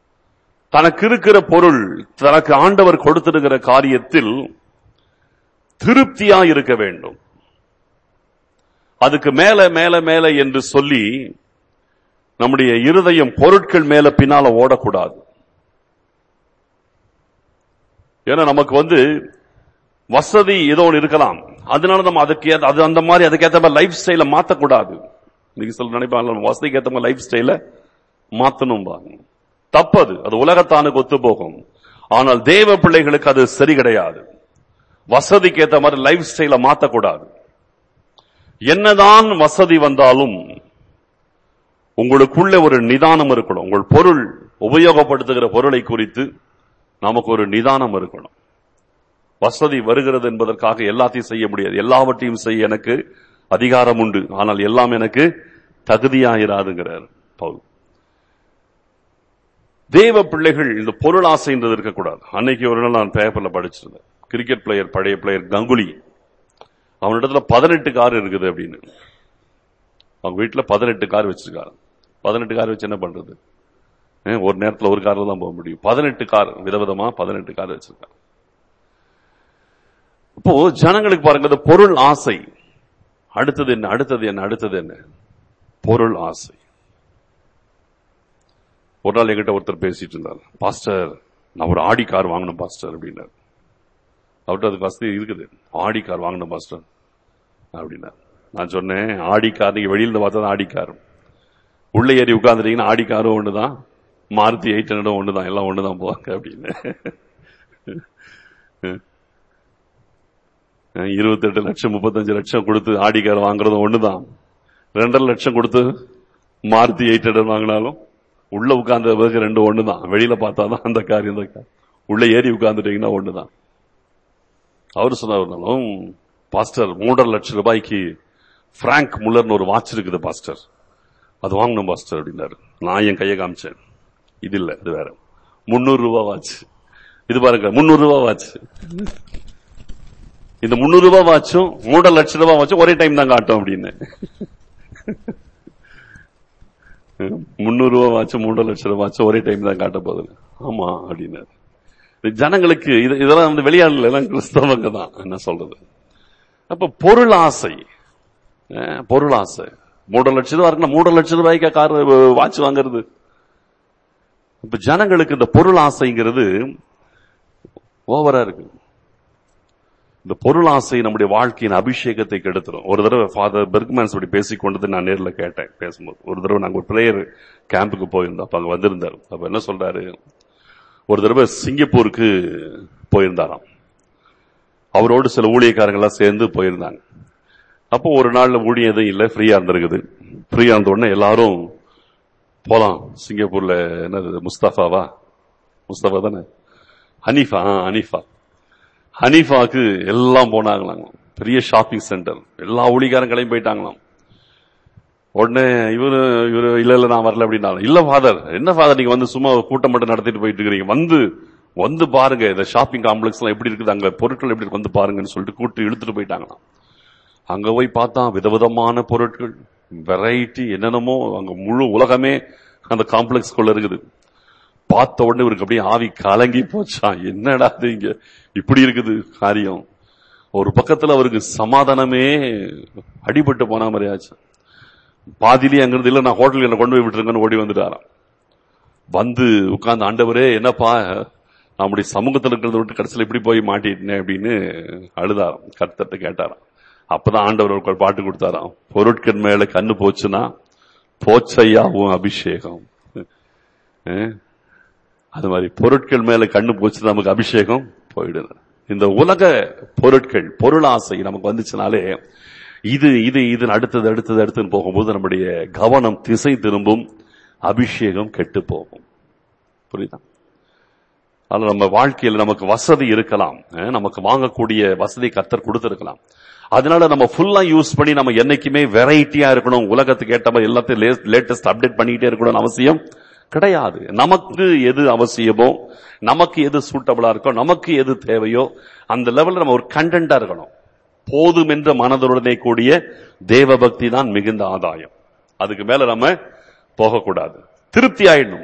தனக்கு இருக்கிற பொருள் தனக்கு ஆண்டவர் கொடுத்திருக்கிற காரியத்தில் திருப்தியா இருக்க வேண்டும் அதுக்கு மேல மேல மேல என்று சொல்லி நம்முடைய இருதயம் பொருட்கள் மேல பின்னால ஓடக்கூடாது ஏன்னா நமக்கு வந்து வசதி ஏதோ ஒன்று இருக்கலாம் அதனால நம்ம அதுக்கு ஏத்த- அது அந்த மாதிரி அதுக்கேற்ற மாதிரி லைஃப் ஸ்டைல மாத்தக்கூடாது நீங்க சொல்ல நினைப்பாங்க நம்ம வசதிக்கு ஏற்ற மாதிரி லைஃப் ஸ்டைல மாத்தணும் தப்பது அது உலகத்தானுக்கு ஒத்து போகும் ஆனால் தேவ பிள்ளைகளுக்கு அது சரி கிடையாது வசதிக்கு ஏற்ற மாதிரி லைஃப் ஸ்டைல மாத்தக்கூடாது என்னதான் வசதி வந்தாலும் உங்களுக்குள்ள ஒரு நிதானம் இருக்கணும் உங்கள் பொருள் உபயோகப்படுத்துகிற பொருளை குறித்து நமக்கு ஒரு நிதானம் இருக்கணும் வசதி வருகிறது என்பதற்காக எல்லாத்தையும் செய்ய முடியாது எல்லாவற்றையும் செய்ய எனக்கு அதிகாரம் உண்டு ஆனால் எல்லாம் எனக்கு தகுதியாயிராதுங்கிறார் பவுல் தேவ பிள்ளைகள் இந்த பொருள் ஆசைன்றது இருக்கக்கூடாது அன்னைக்கு ஒரு நாள் நான் பேப்பர்ல படிச்சிருந்தேன் கிரிக்கெட் பிளேயர் பழைய பிளேயர் கங்குலி அவனிடத்துல பதினெட்டு கார் இருக்குது அப்படின்னு அவங்க வீட்டுல பதினெட்டு கார் வச்சிருக்காரு பதினெட்டு கார் வச்சு என்ன பண்றது ஏன், ஒரு நேரத்துல ஒரு கார்ல தான் போக முடியும் பதினெட்டு கார் விதவிதமா பதினெட்டு கார் வச்சிருக்காங்க இப்போ ஜனங்களுக்கு பாருங்க இந்த பொருள் ஆசை அடுத்தது என்ன அடுத்தது என்ன அடுத்தது என்ன பொருள் ஆசை ஒரு நாள் என்கிட்ட ஒருத்தர் பேசிட்டு இருந்தார் பாஸ்டர் நான் ஒரு ஆடி கார் வாங்கணும் பாஸ்டர் அப்படின்னாரு அவர்கிட்ட அதுக்கு வசதி இருக்குது ஆடி கார் வாங்கணும் பாஸ்டர் அப்படின்னார் நான் சொன்னேன் ஆடி கார் நீங்க வெளியில இருந்து பார்த்தா தான் ஆடி கார் உள்ள ஏறி உட்கார்ந்துட்டீங்கன்னா ஆடி காரும் ஒண்ணுதான் மாருதி எயிட் ஹண்ட்ரடும் ஒண்ணுதான் எல்லாம் ஒண்ணுதான் போவாங்க அப்படின்னு இருபத்தெட்டு லட்சம் முப்பத்தஞ்சு லட்சம் கொடுத்து ஆடி கார் வாங்குறதும் ஒண்ணுதான் ரெண்டரை லட்சம் கொடுத்து மாருதி எயிட் ஹண்ட்ரட் வாங்கினாலும் உள்ள உட்கார்ந்த பிறகு ரெண்டு ஒண்ணுதான் வெளியில பார்த்தாதான் அந்த கார் இந்த கார் உள்ள ஏறி உட்கார்ந்துட்டீங்கன்னா ஒண்ணுதான் அவர் சொன்னாலும் பாஸ்டர் மூன்றரை லட்சம் ரூபாய்க்கு பிராங்க் முல்லர்னு ஒரு வாட்ச் இருக்குது பாஸ்டர் அது வாங்கணும் பாஸ்டர் அப்படின்னாரு நான் என் கையை காமிச்சேன் இது இல்ல இது வேற முன்னூறு ரூபாய் வாட்ச் இது பாருங்க முன்னூறு ரூபாய் வாட்ச் இந்த முன்னூறு ரூபாய் வாட்சும் மூன்றரை லட்சம் ரூபாய் வாட்சும் ஒரே டைம் தான் காட்டும் அப்படின்னு முன்னூறு ரூபாய் வாட்சும் மூன்றரை லட்சம் ரூபாய் வாட்சும் ஒரே டைம் தான் காட்ட போகுது ஆமா அப்படின்னாரு இது ஜனங்களுக்கு இது இதெல்லாம் வந்து வெளியாடல எல்லாம் கிறிஸ்தவங்க தான் என்ன சொல்றது அப்ப பொருள் ஆசை அஹ், பொருள் ஆசை மூன்றரை லட்சம் ரூபாய் இருக்குன்னா மூன்றரை லட்சம் ரூபாய்க்கு கார் வாட்ச் வாங்குறது இப்ப ஜனங்களுக்கு இந்த பொருள் ஆசைங்கிறது ஓவரா இருக்கு இந்த பொருள் ஆசை நம்முடைய வாழ்க்கையின் அபிஷேகத்தை கெடுத்துரும் ஒரு தடவை ஃபாதர் பெர்க்மேன்ஸ் அப்படி பேசிக் கொண்டது நான் நேர்ல கேட்டேன் பேசும்போது ஒரு தடவை நாங்க ஒரு பிரேயர் கேம்புக்கு போயிருந்தோம் அப்ப அங்க வந்திருந்தார் அப்ப என்ன சொல்றாரு ஒரு தடவை சிங்கப்பூருக்கு போயிருந்தாராம் அவரோடு சில ஊழியக்காரங்க எல்லாம் சேர்ந்து போயிருந்தாங்க அப்போ ஒரு நாள்ல ஊழியம் எதுவும் இல்லை ஃப்ரீயா இருந்திருக்குது ஃப்ரீயா இருந்த உடனே எல்லாரும் போலாம் சிங்கப்பூர்ல என்னது முஸ்தபாவா முஸ்தபா தானே ஹனீஃபா ஆ, ஹனீஃபா ஹனீஃபாக்கு எல்லாம் போனாங்களாம் பெரிய ஷாப்பிங் சென்டர் எல்லா ஊழிகாரன் கிளம்பி போயிட்டாங்களாம் உடனே இவரு இவரு இல்ல இல்ல நான் வரல அப்படின்னாலும் இல்ல ஃபாதர் என்ன ஃபாதர் நீங்க வந்து சும்மா கூட்டம் மட்டும் நடத்திட்டு போயிட்டு இருக்கீங்க வந்து வந்து பாருங்க இந்த ஷாப்பிங் காம்ப்ளெக்ஸ் எல்லாம் எப்படி இருக்குது அங்க பொருட்கள் எப்படி இருக்கு வந்து பாருங்கன்னு சொல்லிட்டு கூட்டு இழுத்துட்டு போயிட்டாங்களாம் அங்க போய் பார்த்தா விதவிதமான பொருட்கள் வெரைட்டி என்னென்னமோ அங்க முழு உலகமே அந்த காம்ப்ளெக்ஸ் குள்ள இருக்குது பார்த்த உடனே இவருக்கு அப்படியே ஆவி கலங்கி போச்சான் என்னடா இது இங்க இப்படி இருக்குது காரியம் ஒரு பக்கத்துல அவருக்கு சமாதானமே அடிபட்டு போன மாதிரி ஆச்சு பாதியிலே அங்கிருந்து இல்ல நான் ஹோட்டலுக்கு என்ன கொண்டு போய் விட்டுருங்கன்னு ஓடி வந்துட்டாராம் வந்து உட்கார்ந்து ஆண்டவரே என்னப்பா நம்முடைய சமூகத்தில் இருக்கிறத விட்டு கடைசியில் இப்படி போய் மாட்டிட்டேன் அப்படின்னு அழுதாராம் கருத்தட்டு கேட்டாராம் அப்பதான் ஆண்டவர் ஒரு பாட்டு கொடுத்தாராம் பொருட்கள் மேல கண்ணு போச்சுன்னா போச்சையாவும் அபிஷேகம் அஹ், அது மாதிரி பொருட்கள் மேல கண்ணு போச்சு நமக்கு அபிஷேகம் போயிடுது இந்த உலக பொருட்கள் பொருள் ஆசை நமக்கு வந்துச்சுனாலே இது இது இது அடுத்தது அடுத்தது அடுத்துன்னு போகும்போது நம்முடைய கவனம் திசை திரும்பும் அபிஷேகம் கெட்டு போகும் புரியுதா அதனால நம்ம வாழ்க்கையில் நமக்கு வசதி இருக்கலாம் அஹ், நமக்கு வாங்கக்கூடிய வசதி கத்தர் கொடுத்திருக்கலாம் அதனால நம்ம ஃபுல்லா யூஸ் பண்ணி நம்ம என்னைக்குமே வெரைட்டியா இருக்கணும் உலகத்துக்கு ஏற்ற மாதிரி எல்லாத்தையும் லேட்டஸ்ட் அப்டேட் பண்ணிக்கிட்டே இருக்கணும்னு அவசியம் கிடையாது நமக்கு எது அவசியமோ நமக்கு எது சூட்டபிளா இருக்கோ நமக்கு எது தேவையோ அந்த லெவல்ல நம்ம ஒரு கண்டென்ட்டா இருக்கணும் போதும் என்ற மனதுடனே கூடிய தேவ பக்தி தான் மிகுந்த ஆதாயம் அதுக்கு மேல நம்ம போகக்கூடாது திருப்தி ஆயிடணும்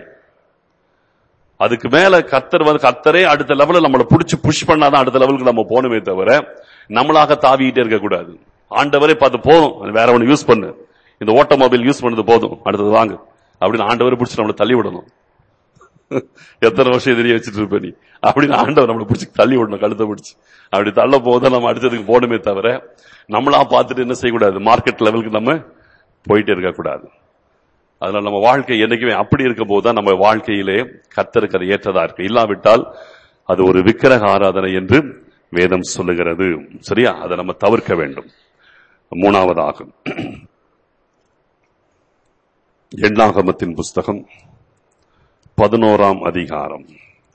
அதுக்கு மேல கத்தர் வந்து கத்தரே அடுத்த லெவலில் நம்மளை புடிச்சு புஷ் பண்ணாதான் அடுத்த லெவலுக்கு நம்ம போகணுமே தவிர நம்மளாக தாவிக்கிட்டே இருக்க கூடாது ஆண்டவரே பார்த்து போதும் அது வேற ஒன்று யூஸ் பண்ணு இந்த ஓட்டோமொபைல் யூஸ் பண்ணது போதும் அடுத்தது வாங்கு அப்படின்னு ஆண்டவரை பிடிச்சி நம்மளை தள்ளி விடணும் எத்தனை வருஷம் எதிரியே வச்சுட்டு இருப்ப நீ அப்படின்னு ஆண்டவர் நம்மளை பிடிச்சி தள்ளி விடணும் கழுத்தை பிடிச்சி அப்படி தள்ள போதும் நம்ம அடுத்ததுக்கு போகணுமே தவிர நம்மளா பார்த்துட்டு என்ன செய்யக்கூடாது மார்க்கெட் லெவலுக்கு நம்ம போயிட்டே இருக்கக்கூடாது அதனால நம்ம வாழ்க்கை என்னைக்குமே அப்படி இருக்கும் போதுதான் நம்ம வாழ்க்கையிலே கத்தருக்கிற ஏற்றதா இருக்கு இல்லாவிட்டால் அது ஒரு விக்கிரக ஆராதனை என்று வேதம் சொல்லுகிறது சரியா அதை நம்ம தவிர்க்க வேண்டும் மூணாவதாக எண்ணாகமத்தின் புஸ்தகம் பதினோராம் அதிகாரம்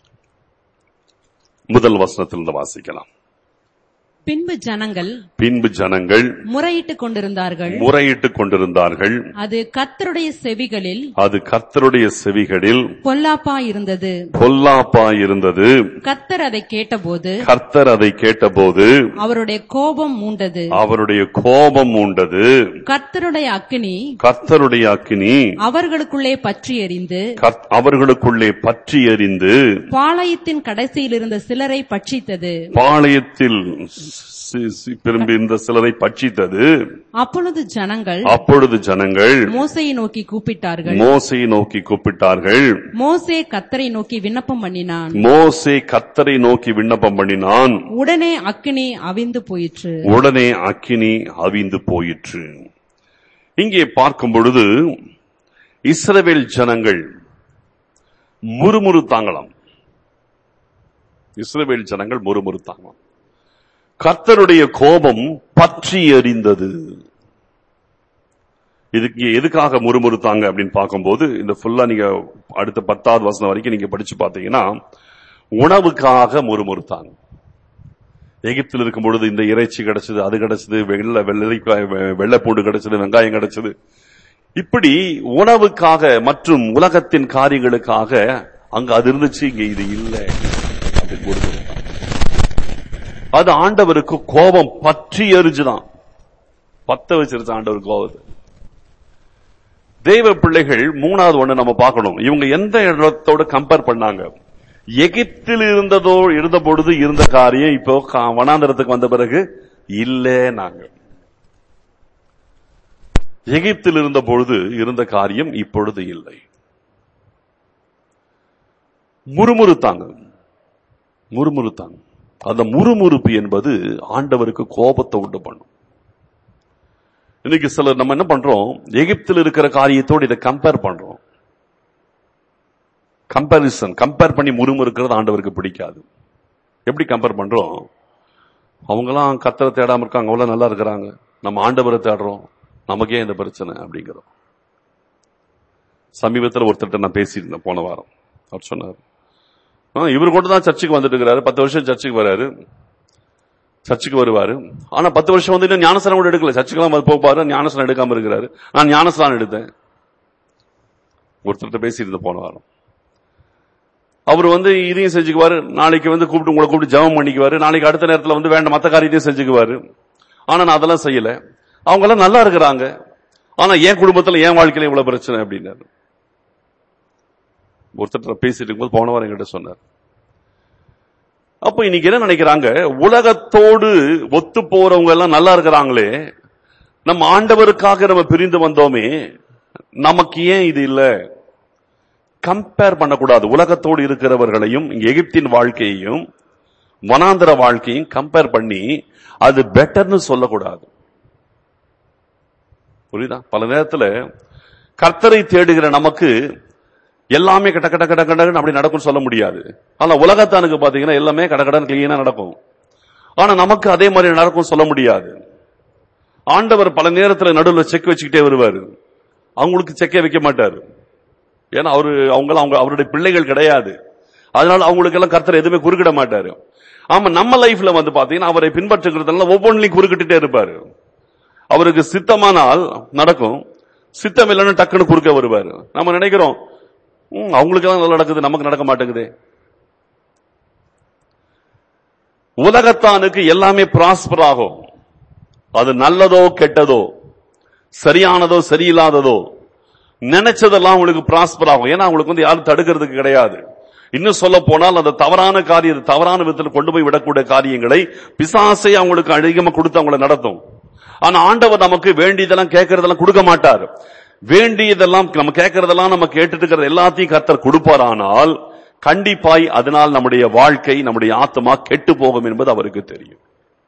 முதல் வசனத்திலிருந்து வாசிக்கலாம் பின்பு ஜனங்கள் பின்பு ஜனங்கள் முறையிட்டுக் கொண்டிருந்தார்கள் முறையிட்டுக் கொண்டிருந்தார்கள் அது கர்த்தருடைய செவிகளில் அது கர்த்தருடைய செவிகளில் பொல்லாப்பா இருந்தது பொல்லாப்பா இருந்தது கர்த்தர் அதை கேட்டபோது கர்த்தர் அதை கேட்டபோது அவருடைய கோபம் மூண்டது அவருடைய கோபம் உண்டது கர்த்தருடைய அக்கினி கர்த்தருடைய அக்கினி அவர்களுக்குள்ளே பற்றி எறிந்து கர்த்- அவர்களுக்குள்ளே பற்றி எறிந்து பாளையத்தின் கடைசியில் இருந்த சிலரை பட்சித்தது பாளையத்தில் சி- சி- திரும்பி இருந்த சிலரை பட்சித்தது அப்பொழுது ஜனங்கள் அப்பொழுது ஜனங்கள் மோசையை நோக்கி கூப்பிட்டார்கள் மோசையை நோக்கி கூப்பிட்டார்கள் மோசே கர்த்தரை நோக்கி விண்ணப்பம் பண்ணினான் மோசே கர்த்தரை நோக்கி விண்ணப்பம் பண்ணினான் உடனே அக்கினி அவிந்து போயிற்று உடனே அக்கினி அவிந்து போயிற்று இங்கே பார்க்கும் பொழுது இஸ்ரவேல் ஜனங்கள் முறுமுறுத்தாங்களாம் இஸ்ரவேல் ஜனங்கள் முறுமுறுத்தாங்களாம் கர்த்தருடைய கோபம் பற்றி எறிந்தது இதுக்கு எதுக்காக முறுமுறுத்தாங்க அப்படின்னு பார்க்கும்போது இந்த ஃபுல்லா நீங்க அடுத்த பத்தாவது வசனம் வரைக்கும் நீங்க படிச்சு பார்த்தீங்கன்னா உணவுக்காக முறுமுறுத்தாங்க எகிப்தில் இருக்கும் பொழுது இந்த இறைச்சி கிடைச்சது அது கிடைச்சது வெள்ளை வெள்ளரிக்காய் வெ- வெள்ளைப்பூண்டு கிடைச்சது வெங்காயம் கிடைச்சது இப்படி உணவுக்காக மற்றும் உலகத்தின் காரியங்களுக்காக அங்க அது இருந்துச்சு இங்க இது இல்லை அப்படின்னு முறுமுறுத்தாங்க. அது ஆண்டவருக்கு கோபம் பற்றி எரிஞ்சுதான் பத்த வச்சிருச்சு ஆண்டவர் கோபத்தை தெய்வ பிள்ளைகள் மூணாவது ஒண்ணு நம்ம பார்க்கணும் இவங்க எந்த இடத்தோட கம்பேர் பண்ணாங்க எகிப்தில் இருந்ததோ இருந்த பொழுது இருந்த காரியம் இப்போ கா- வனாந்தரத்துக்கு வந்த பிறகு இல்ல நாங்க எகிப்தில் இருந்த பொழுது இருந்த காரியம் இப்பொழுது இல்லை முறுமுறுத்தாங்க முறுமுறுத்தாங்க அந்த முறுமுறுப்பு என்பது ஆண்டவருக்கு கோபத்தை உண்டு பண்ணும் இன்னைக்கு சிலர் நம்ம என்ன பண்றோம் எகிப்தில் இருக்கிற காரியத்தோடு இதை கம்பேர் பண்றோம் கம்பாரிசன் கம்பேர் பண்ணி முறுமுறுக்கிறது ஆண்டவருக்கு பிடிக்காது எப்படி கம்பேர் பண்றோம் அவங்களாம் கத்தரை தேடாம இருக்காங்க அவ்வளவு நல்லா இருக்கிறாங்க நம்ம ஆண்டவரை தேடுறோம் நமக்கே இந்த பிரச்சனை அப்படிங்கிறோம் சமீபத்தில் ஒருத்தர்கிட்ட நான் பேசியிருந்தேன் போன வாரம் அவர் சொன்னார் ஆ, இவர் கொண்டு தான் சர்ச்சுக்கு வந்துட்டு இருக்கிறாரு பத்து வருஷம் சர்ச்சுக்கு வராரு சர்ச்சுக்கு வருவாரு ஆனா பத்து வருஷம் வந்து இன்னும் ஞானசனம் கூட எடுக்கல சர்ச்சுக்கெல்லாம் வந்து போப்பாரு ஞானசனம் எடுக்காம இருக்கிறாரு நான் ஞானசனம் எடுத்தேன் ஒருத்தர்கிட்ட பேசியிருந்த போன வாரம் அவர் வந்து இதையும் செஞ்சுக்குவாரு நாளைக்கு வந்து கூப்பிட்டு உங்களை கூப்பிட்டு ஜெபம் பண்ணிக்குவாரு நாளைக்கு அடுத்த நேரத்துல வந்து வேண்ட மத்த காரியத்தையும் செஞ்சுக்குவாரு ஆனா நான் அதெல்லாம் செய்யல அவங்க எல்லாம் நல்லா இருக்கிறாங்க ஆனா என் குடும்பத்துல என் வாழ்க்கையில இவ்வளவு பிரச்சனை அப்படின்னாரு ஒருத்தர் பேசிட்டு இருக்கும்போது போன வாரம் என்கிட்ட சொன்னார் அப்ப இன்னைக்கு என்ன நினைக்கிறாங்க உலகத்தோடு ஒத்து போறவங்க எல்லாம் நல்லா இருக்கிறாங்களே நம்ம ஆண்டவருக்காக நம்ம பிரிந்து வந்தோமே நமக்கு ஏன் இது இல்ல கம்பேர் பண்ணக்கூடாது உலகத்தோடு இருக்கிறவர்களையும் இங்க எகிப்தின் வாழ்க்கையையும் வனாந்தர வாழ்க்கையும் கம்பேர் பண்ணி அது பெட்டர்னு சொல்லக்கூடாது புரியுதா பல நேரத்துல கர்த்தரை தேடுகிற நமக்கு எல்லாமே கட்ட கட்ட கட்ட கடன்னு அப்படி நடக்கும்னு சொல்ல முடியாது ஆனா உலகத்தானுக்கு பாத்தீங்கன்னா எல்லாமே கட கடன் கிளீனா நடக்கும் ஆனா நமக்கு அதே மாதிரி நடக்கும் சொல்ல முடியாது ஆண்டவர் பல நேரத்துல நடுவில் செக் வச்சுக்கிட்டே வருவாரு அவங்களுக்கு செக்கே வைக்க மாட்டாரு ஏன்னா அவரு அவங்க அவங்க அவருடைய பிள்ளைகள் கிடையாது அதனால அவங்களுக்கு எல்லாம் கர்த்தர் எதுவுமே குறுக்கிட மாட்டாரு ஆமா நம்ம லைஃப்ல வந்து பாத்தீங்கன்னா அவரை பின்பற்றுகிறதுனால ஒவ்வொன்றிலையும் குறுக்கிட்டுட்டே இருப்பாரு அவருக்கு சித்தமானால் நடக்கும் சித்தம் இல்லைன்னு டக்குன்னு குறுக்க வருவாரு நம்ம நினைக்கிறோம் "ம், அவங்களுக்கெல்லாம் நல்லா நடக்குது நமக்கு நடக்க மாட்டேங்குதே உலகத்தானுக்கு எல்லாமே ப்ராஸ்பர் ஆகும் அது நல்லதோ கெட்டதோ சரியானதோ சரியில்லாததோ நினைச்சதெல்லாம் உங்களுக்கு ப்ராஸ்பர் ஆகும் ஏன்னா அவங்களுக்கு வந்து யாரும் தடுக்கிறதுக்கு கிடையாது இன்னும் சொல்ல போனால் அந்த தவறான காரியம் தவறான விதத்தில் கொண்டு போய் விடக்கூடிய காரியங்களை பிசாசை அவங்களுக்கு அதிகமா கொடுத்து அவங்களை நடத்தும் ஆனா ஆண்டவர் நமக்கு வேண்டியதெல்லாம் கேட்கறதெல்லாம் கொடுக்க மாட்டார் வேண்டியதெல்லாம் நம்ம கேட்கறதெல்லாம் நம்ம கேட்டுட்டு இருக்கிறது எல்லாத்தையும் கர்த்தர் கொடுப்பாரானால் கண்டிப்பாய் அதனால் நம்முடைய வாழ்க்கை நம்முடைய ஆத்மா கெட்டு போகும் என்பது அவருக்கு தெரியும்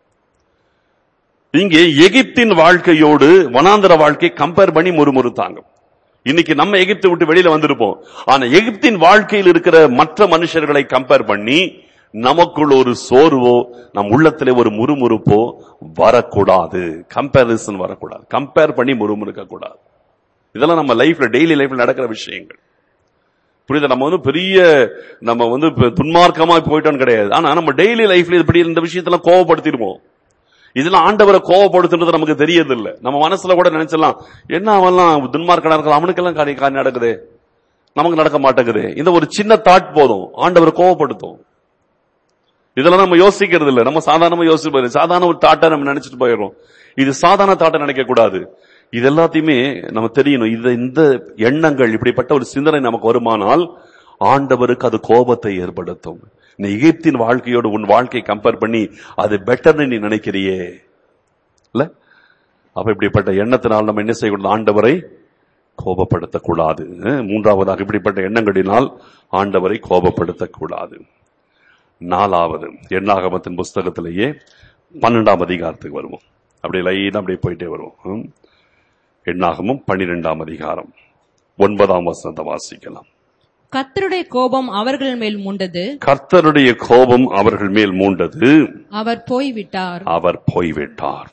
இங்கே எகிப்தின் வாழ்க்கையோடு வனாந்தர வாழ்க்கை கம்பேர் பண்ணி முறுமுறுத்தாங்க இன்னைக்கு நம்ம எகிப்தை விட்டு வெளியில வந்திருப்போம் ஆனா எகிப்தின் வாழ்க்கையில் இருக்கிற மற்ற மனுஷர்களை கம்பேர் பண்ணி நமக்குள் ஒரு சோர்வோ நம் உள்ளத்திலே ஒரு முறுமுறுப்போ வரக்கூடாது கம்பேரிசன் வரக்கூடாது கம்பேர் பண்ணி முறுமுறுக்க கூடாது இதெல்லாம் நம்ம லைஃப்ல டெய்லி லைஃப்ல நடக்கிற விஷயங்கள் புரியுதா நம்ம வந்து பெரிய நம்ம வந்து இப்ப துன்மார்க்கமா போயிட்டோம் கிடையாது ஆனா நம்ம டெய்லி லைஃப்ல இப்படி இந்த விஷயத்தெல்லாம் கோவப்படுத்திடுவோம் இதெல்லாம் ஆண்டவரை கோவப்படுத்துறது நமக்கு தெரியறது இல்ல நம்ம மனசுல கூட நினைச்சலாம் என்ன அவன்லாம் துன்மார்க்கனா இருக்கலாம் அவனுக்கெல்லாம் காரியம் காரியம் நடக்குது நமக்கு நடக்க மாட்டேங்குது இந்த ஒரு சின்ன தாட் போதும் ஆண்டவரை கோவப்படுத்தும் இதெல்லாம் நம்ம யோசிக்கிறது இல்ல நம்ம சாதாரணமா யோசிச்சு போயிடும் சாதாரண ஒரு தாட்டை நம்ம நினைச்சிட்டு போயிடுறோம் இது சாதாரண தாட்டை நினைக்க கூடாது இது எல்லாத்தையுமே நம்ம தெரியணும் இந்த இந்த எண்ணங்கள் இப்படிப்பட்ட ஒரு சிந்தனை நமக்கு வருமானால் ஆண்டவருக்கு அது கோபத்தை ஏற்படுத்தும் நீ எகிப்தின் வாழ்க்கையோடு உன் வாழ்க்கையை கம்பேர் பண்ணி அது பெட்டர்னு நீ நினைக்கிறியே இல்ல அப்ப இப்படிப்பட்ட எண்ணத்தினால் நம்ம என்ன செய்யக்கூடாது ஆண்டவரை கோபப்படுத்தக்கூடாது அஹ் மூன்றாவதாக இப்படிப்பட்ட எண்ணங்களினால் ஆண்டவரை கோபப்படுத்தக்கூடாது நாலாவது எண்ணாகமத்தின் புஸ்தகத்திலேயே பன்னெண்டாம் அதிகாரத்துக்கு வருவோம் அப்படியே லைனா அப்படியே போயிட்டே வருவோம் ம். எண்ணாகமும் பன்னிரெண்டாம் அதிகாரம் ஒன்பதாம் வசனத்தை வாசிக்கலாம் கர்த்தருடைய கோபம் அவர்கள் மேல் மூண்டது கர்த்தருடைய கோபம் அவர்கள் மேல் மூண்டது அவர் போய்விட்டார் அவர் போய்விட்டார்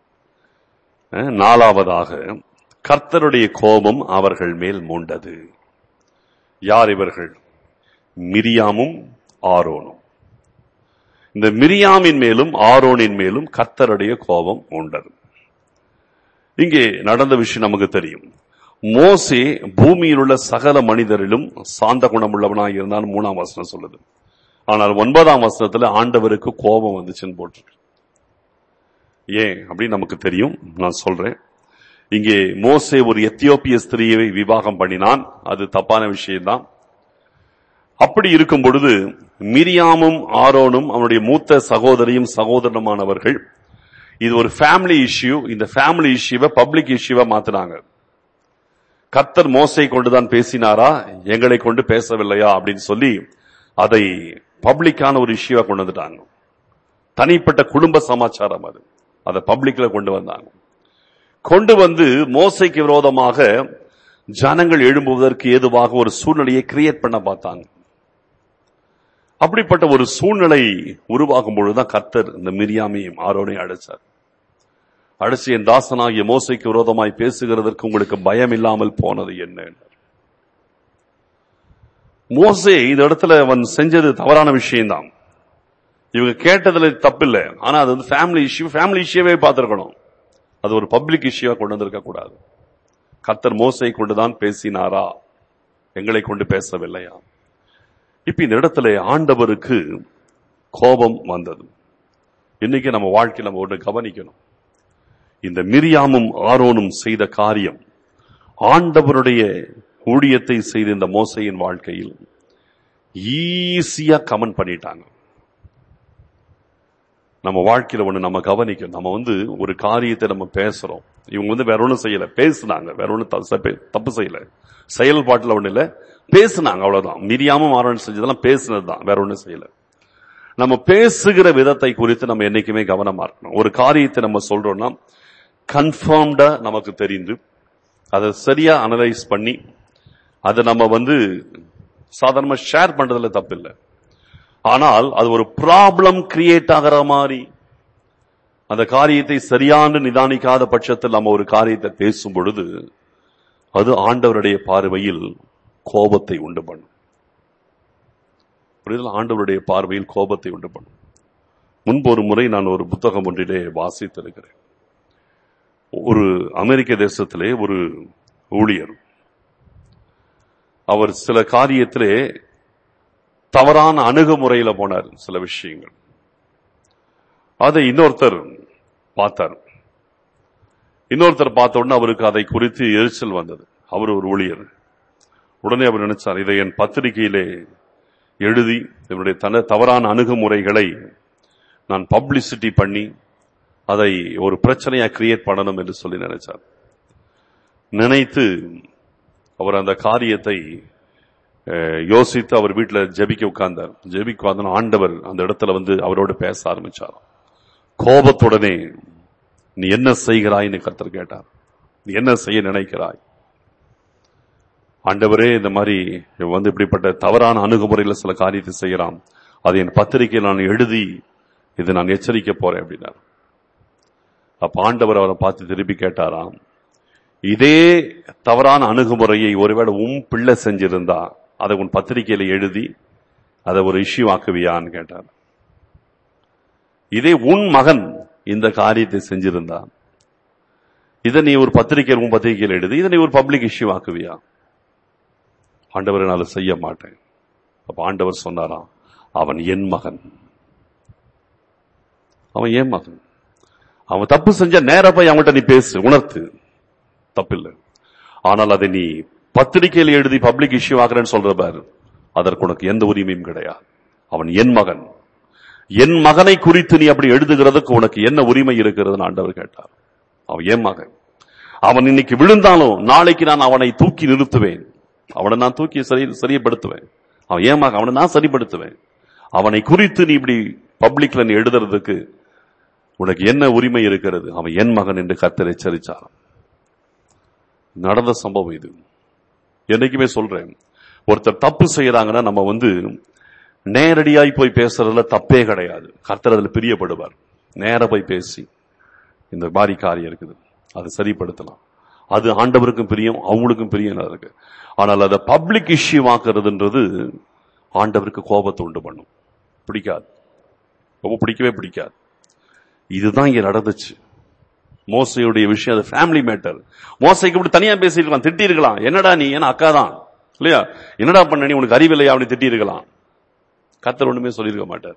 அஹ், நாலாவதாக கர்த்தருடைய கோபம் அவர்கள் மேல் மூண்டது யார் இவர்கள் மிரியாமும் ஆரோனும் இந்த மிரியாமின் மேலும் ஆரோனின் மேலும் கர்த்தருடைய கோபம் உண்டது இங்கே நடந்த விஷயம் நமக்கு தெரியும் மோசே பூமியில் உள்ள சகல மனிதரிலும் சாந்த குணமுள்ளவனாக இருந்தாலும் மூணாம் வசனம் சொல்லுது ஆனால் ஒன்பதாம் வசனத்துல ஆண்டவருக்கு கோபம் வந்துச்சுன்னு போட்டிருக்கு ஏன் அப்படின்னு நமக்கு தெரியும் நான் சொல்றேன் இங்கே மோசே ஒரு எத்தியோப்பிய ஸ்திரீயை விவாகம் பண்ணினான் அது தப்பான விஷயம்தான் அப்படி இருக்கும் பொழுது மிரியாமும் ஆரோனும் அவனுடைய மூத்த சகோதரியும் சகோதரனுமானவர்கள் இது ஒரு ஃபேமிலி இஷ்யூ இந்த ஃபேமிலி இஷ்யூவை பப்ளிக் இஷ்யூவா மாத்தினாங்க கர்த்தர் மோசை கொண்டுதான் பேசினாரா எங்களை கொண்டு பேசவில்லையா அப்படின்னு சொல்லி அதை பப்ளிக்கான ஒரு இஷ்யூவா கொண்டு வந்துட்டாங்க தனிப்பட்ட குடும்ப சமாச்சாரம் அது அதை பப்ளிக்ல கொண்டு வந்தாங்க கொண்டு வந்து மோசைக்கு விரோதமாக ஜனங்கள் எழும்புவதற்கு ஏதுவாக ஒரு சூழ்நிலையை கிரியேட் பண்ண பார்த்தாங்க அப்படிப்பட்ட ஒரு சூழ்நிலை உருவாகும் பொழுதுதான் கர்த்தர் இந்த மிரியாமையும் ஆரோனையும் அழைச்சார் அழைச்சு என் தாசனாகிய மோசைக்கு விரோதமாய் பேசுகிறதற்கு உங்களுக்கு பயம் இல்லாமல் போனது என்ன மோசே இந்த இடத்துல அவன் செஞ்சது தவறான விஷயம்தான் இவங்க கேட்டதுல தப்பில்லை ஆனா அது வந்து ஃபேமிலி இஷ்யூ ஃபேமிலி இஷ்யூவே பார்த்திருக்கணும் அது ஒரு பப்ளிக் இஷ்யூவா கொண்டு வந்திருக்க கூடாது கர்த்தர் மோசை கொண்டுதான் பேசினாரா எங்களை கொண்டு பேசவில்லையா இப்ப இந்த இடத்துல ஆண்டவருக்கு கோபம் வந்தது இன்னைக்கு நம்ம வாழ்க்கையில் நம்ம ஒன்று கவனிக்கணும் இந்த மிரியாமும் ஆரோனும் செய்த காரியம் ஆண்டவருடைய ஊழியத்தை செய்த இந்த மோசையின் வாழ்க்கையில் ஈஸியா கமெண்ட் பண்ணிட்டாங்க நம்ம வாழ்க்கையில ஒண்ணு நம்ம கவனிக்கணும் நம்ம வந்து ஒரு காரியத்தை நம்ம பேசுறோம் இவங்க வந்து வேற ஒண்ணும் செய்யல பேசுனாங்க வேற ஒண்ணும் த- தப்பு செய்யல செயல்பாட்டுல ஒண்ணு இல்ல பேசுனாங்க அவ்வளவுதான் மிரியாமும் ஆரோன் செஞ்சதெல்லாம் பேசுனது தான் வேற ஒண்ணும் செய்யல நம்ம பேசுகிற விதத்தை குறித்து நம்ம என்னைக்குமே கவனமா இருக்கணும் ஒரு காரியத்தை நம்ம சொல்றோம்னா கன்ஃபார்ம்டா நமக்கு தெரிந்து அதை சரியா அனலைஸ் பண்ணி அதை நம்ம வந்து சாதாரணமா ஷேர் பண்றதுல தப்பு இல்லை ஆனால் அது ஒரு ப்ராப்ளம் கிரியேட் ஆகிற மாதிரி அந்த காரியத்தை சரியான நிதானிக்காத பட்சத்தில் நம்ம ஒரு காரியத்தை பேசும் பொழுது அது ஆண்டவருடைய பார்வையில் கோபத்தை உண்டு பண்ணும் புரியுதா ஆண்டவருடைய பார்வையில் கோபத்தை உண்டு பண்ணும் முன்பு ஒரு முறை நான் ஒரு புத்தகம் ஒன்றிலே வாசித்திருக்கிறேன் ஒரு அமெரிக்க தேசத்திலே ஒரு ஊழியர் அவர் சில காரியத்திலே தவறான அணுகுமுறையில போனார் சில விஷயங்கள் அதை இன்னொருத்தர் பார்த்தார் இன்னொருத்தர் பார்த்த உடனே அவருக்கு அதை குறித்து எரிச்சல் வந்தது அவர் ஒரு ஊழியர் உடனே அவர் நினைச்சார் இதை என் பத்திரிகையிலே எழுதி இவருடைய தன தவறான அணுகுமுறைகளை நான் பப்ளிசிட்டி பண்ணி அதை ஒரு பிரச்சனையா கிரியேட் பண்ணணும் என்று சொல்லி நினைச்சார் நினைத்து அவர் அந்த காரியத்தை அஹ், யோசித்து அவர் வீட்டில் ஜெபிக்க உட்கார்ந்தார் ஜெபிக்க உட்கார்ந்த ஆண்டவர் அந்த இடத்துல வந்து அவரோடு பேச ஆரம்பிச்சார் கோபத்துடனே நீ என்ன செய்கிறாய்ன்னு கர்த்தர் கேட்டார் நீ என்ன செய்ய நினைக்கிறாய் ஆண்டவரே இந்த மாதிரி இவன் வந்து இப்படிப்பட்ட தவறான அணுகுமுறையில் சில காரியத்தை செய்யறான் அதை என் பத்திரிகையில் நான் எழுதி இது நான் எச்சரிக்க போறேன் அப்படின்னார் அப்ப ஆண்டவர் அவரை பார்த்து திருப்பி கேட்டாராம் இதே தவறான அணுகுமுறையை ஒருவேளை உன் பிள்ளை செஞ்சிருந்தா அதை உன் பத்திரிகையில எழுதி அதை ஒரு இஷ்யூ ஆக்குவியான்னு கேட்டார் இதே உன் மகன் இந்த காரியத்தை செஞ்சிருந்தா இதை நீ ஒரு பத்திரிகையில் உன் பத்திரிகையில் எழுதி இதை நீ ஒரு பப்ளிக் இஷ்யூ ஆக்குவியா ஆண்டவரை நான் அதை செய்ய மாட்டேன் அப்ப ஆண்டவர் சொன்னாராம் அவன் என் மகன் அவன் என் மகன் அவன் தப்பு செஞ்ச நேரா போய் அவன்கிட்ட நீ பேசு உணர்த்து தப்பில்லை ஆனால் அதை நீ பத்திரிகையில் எழுதி பப்ளிக் இஷ்யூ ஆகிறேன்னு சொல்ற பாரு அதற்கு உனக்கு எந்த உரிமையும் கிடையாது அவன் என் மகன் என் மகனை குறித்து நீ அப்படி எழுதுகிறதுக்கு உனக்கு என்ன உரிமை இருக்கிறதுன்னு ஆண்டவர் கேட்டார் அவன் என் மகன் அவன் இன்னைக்கு விழுந்தாலும் நாளைக்கு நான் அவனை தூக்கி நிறுத்துவேன் அவனை நான் தூக்கி சரி சரியப்படுத்துவேன் அவன் ஏன் மகன் அவனை நான் சரிப்படுத்துவேன் அவனை குறித்து நீ இப்படி பப்ளிக்ல நீ எழுதுறதுக்கு உனக்கு என்ன உரிமை இருக்கிறது அவன் என் மகன் என்று கர்த்தர் எச்சரிச்சார் நடந்த சம்பவம் இது என்னைக்குமே சொல்றேன் ஒருத்தர் தப்பு செய்யறாங்கன்னா நம்ம வந்து நேரடியாய் போய் பேசுறதுல தப்பே கிடையாது கர்த்தர் அதுல பிரியப்படுவார் நேர போய் பேசி இந்த மாதிரி காரியம் இருக்குது அதை சரிப்படுத்தலாம் அது ஆண்டவருக்கும் பிரியம் அவங்களுக்கும் பிரியம் இருக்கு ஆனால் அதை பப்ளிக் இஷ்யூ ஆக்குறதுன்றது ஆண்டவருக்கு கோபத்தை உண்டு பண்ணும் பிடிக்காது ரொம்ப பிடிக்கவே பிடிக்காது இதுதான் இங்க நடந்துச்சு மோசையுடைய விஷயம் அது ஃபேமிலி மேட்டர் மோசைக்கு இப்படி தனியா பேசியிருக்கலாம் திட்டி இருக்கலாம் என்னடா நீ ஏன்னா அக்கா தான் இல்லையா என்னடா பண்ண நீ உனக்கு அறிவில்லையா அப்படி திட்டி இருக்கலாம் கத்தர் ஒண்ணுமே சொல்லியிருக்க மாட்டார்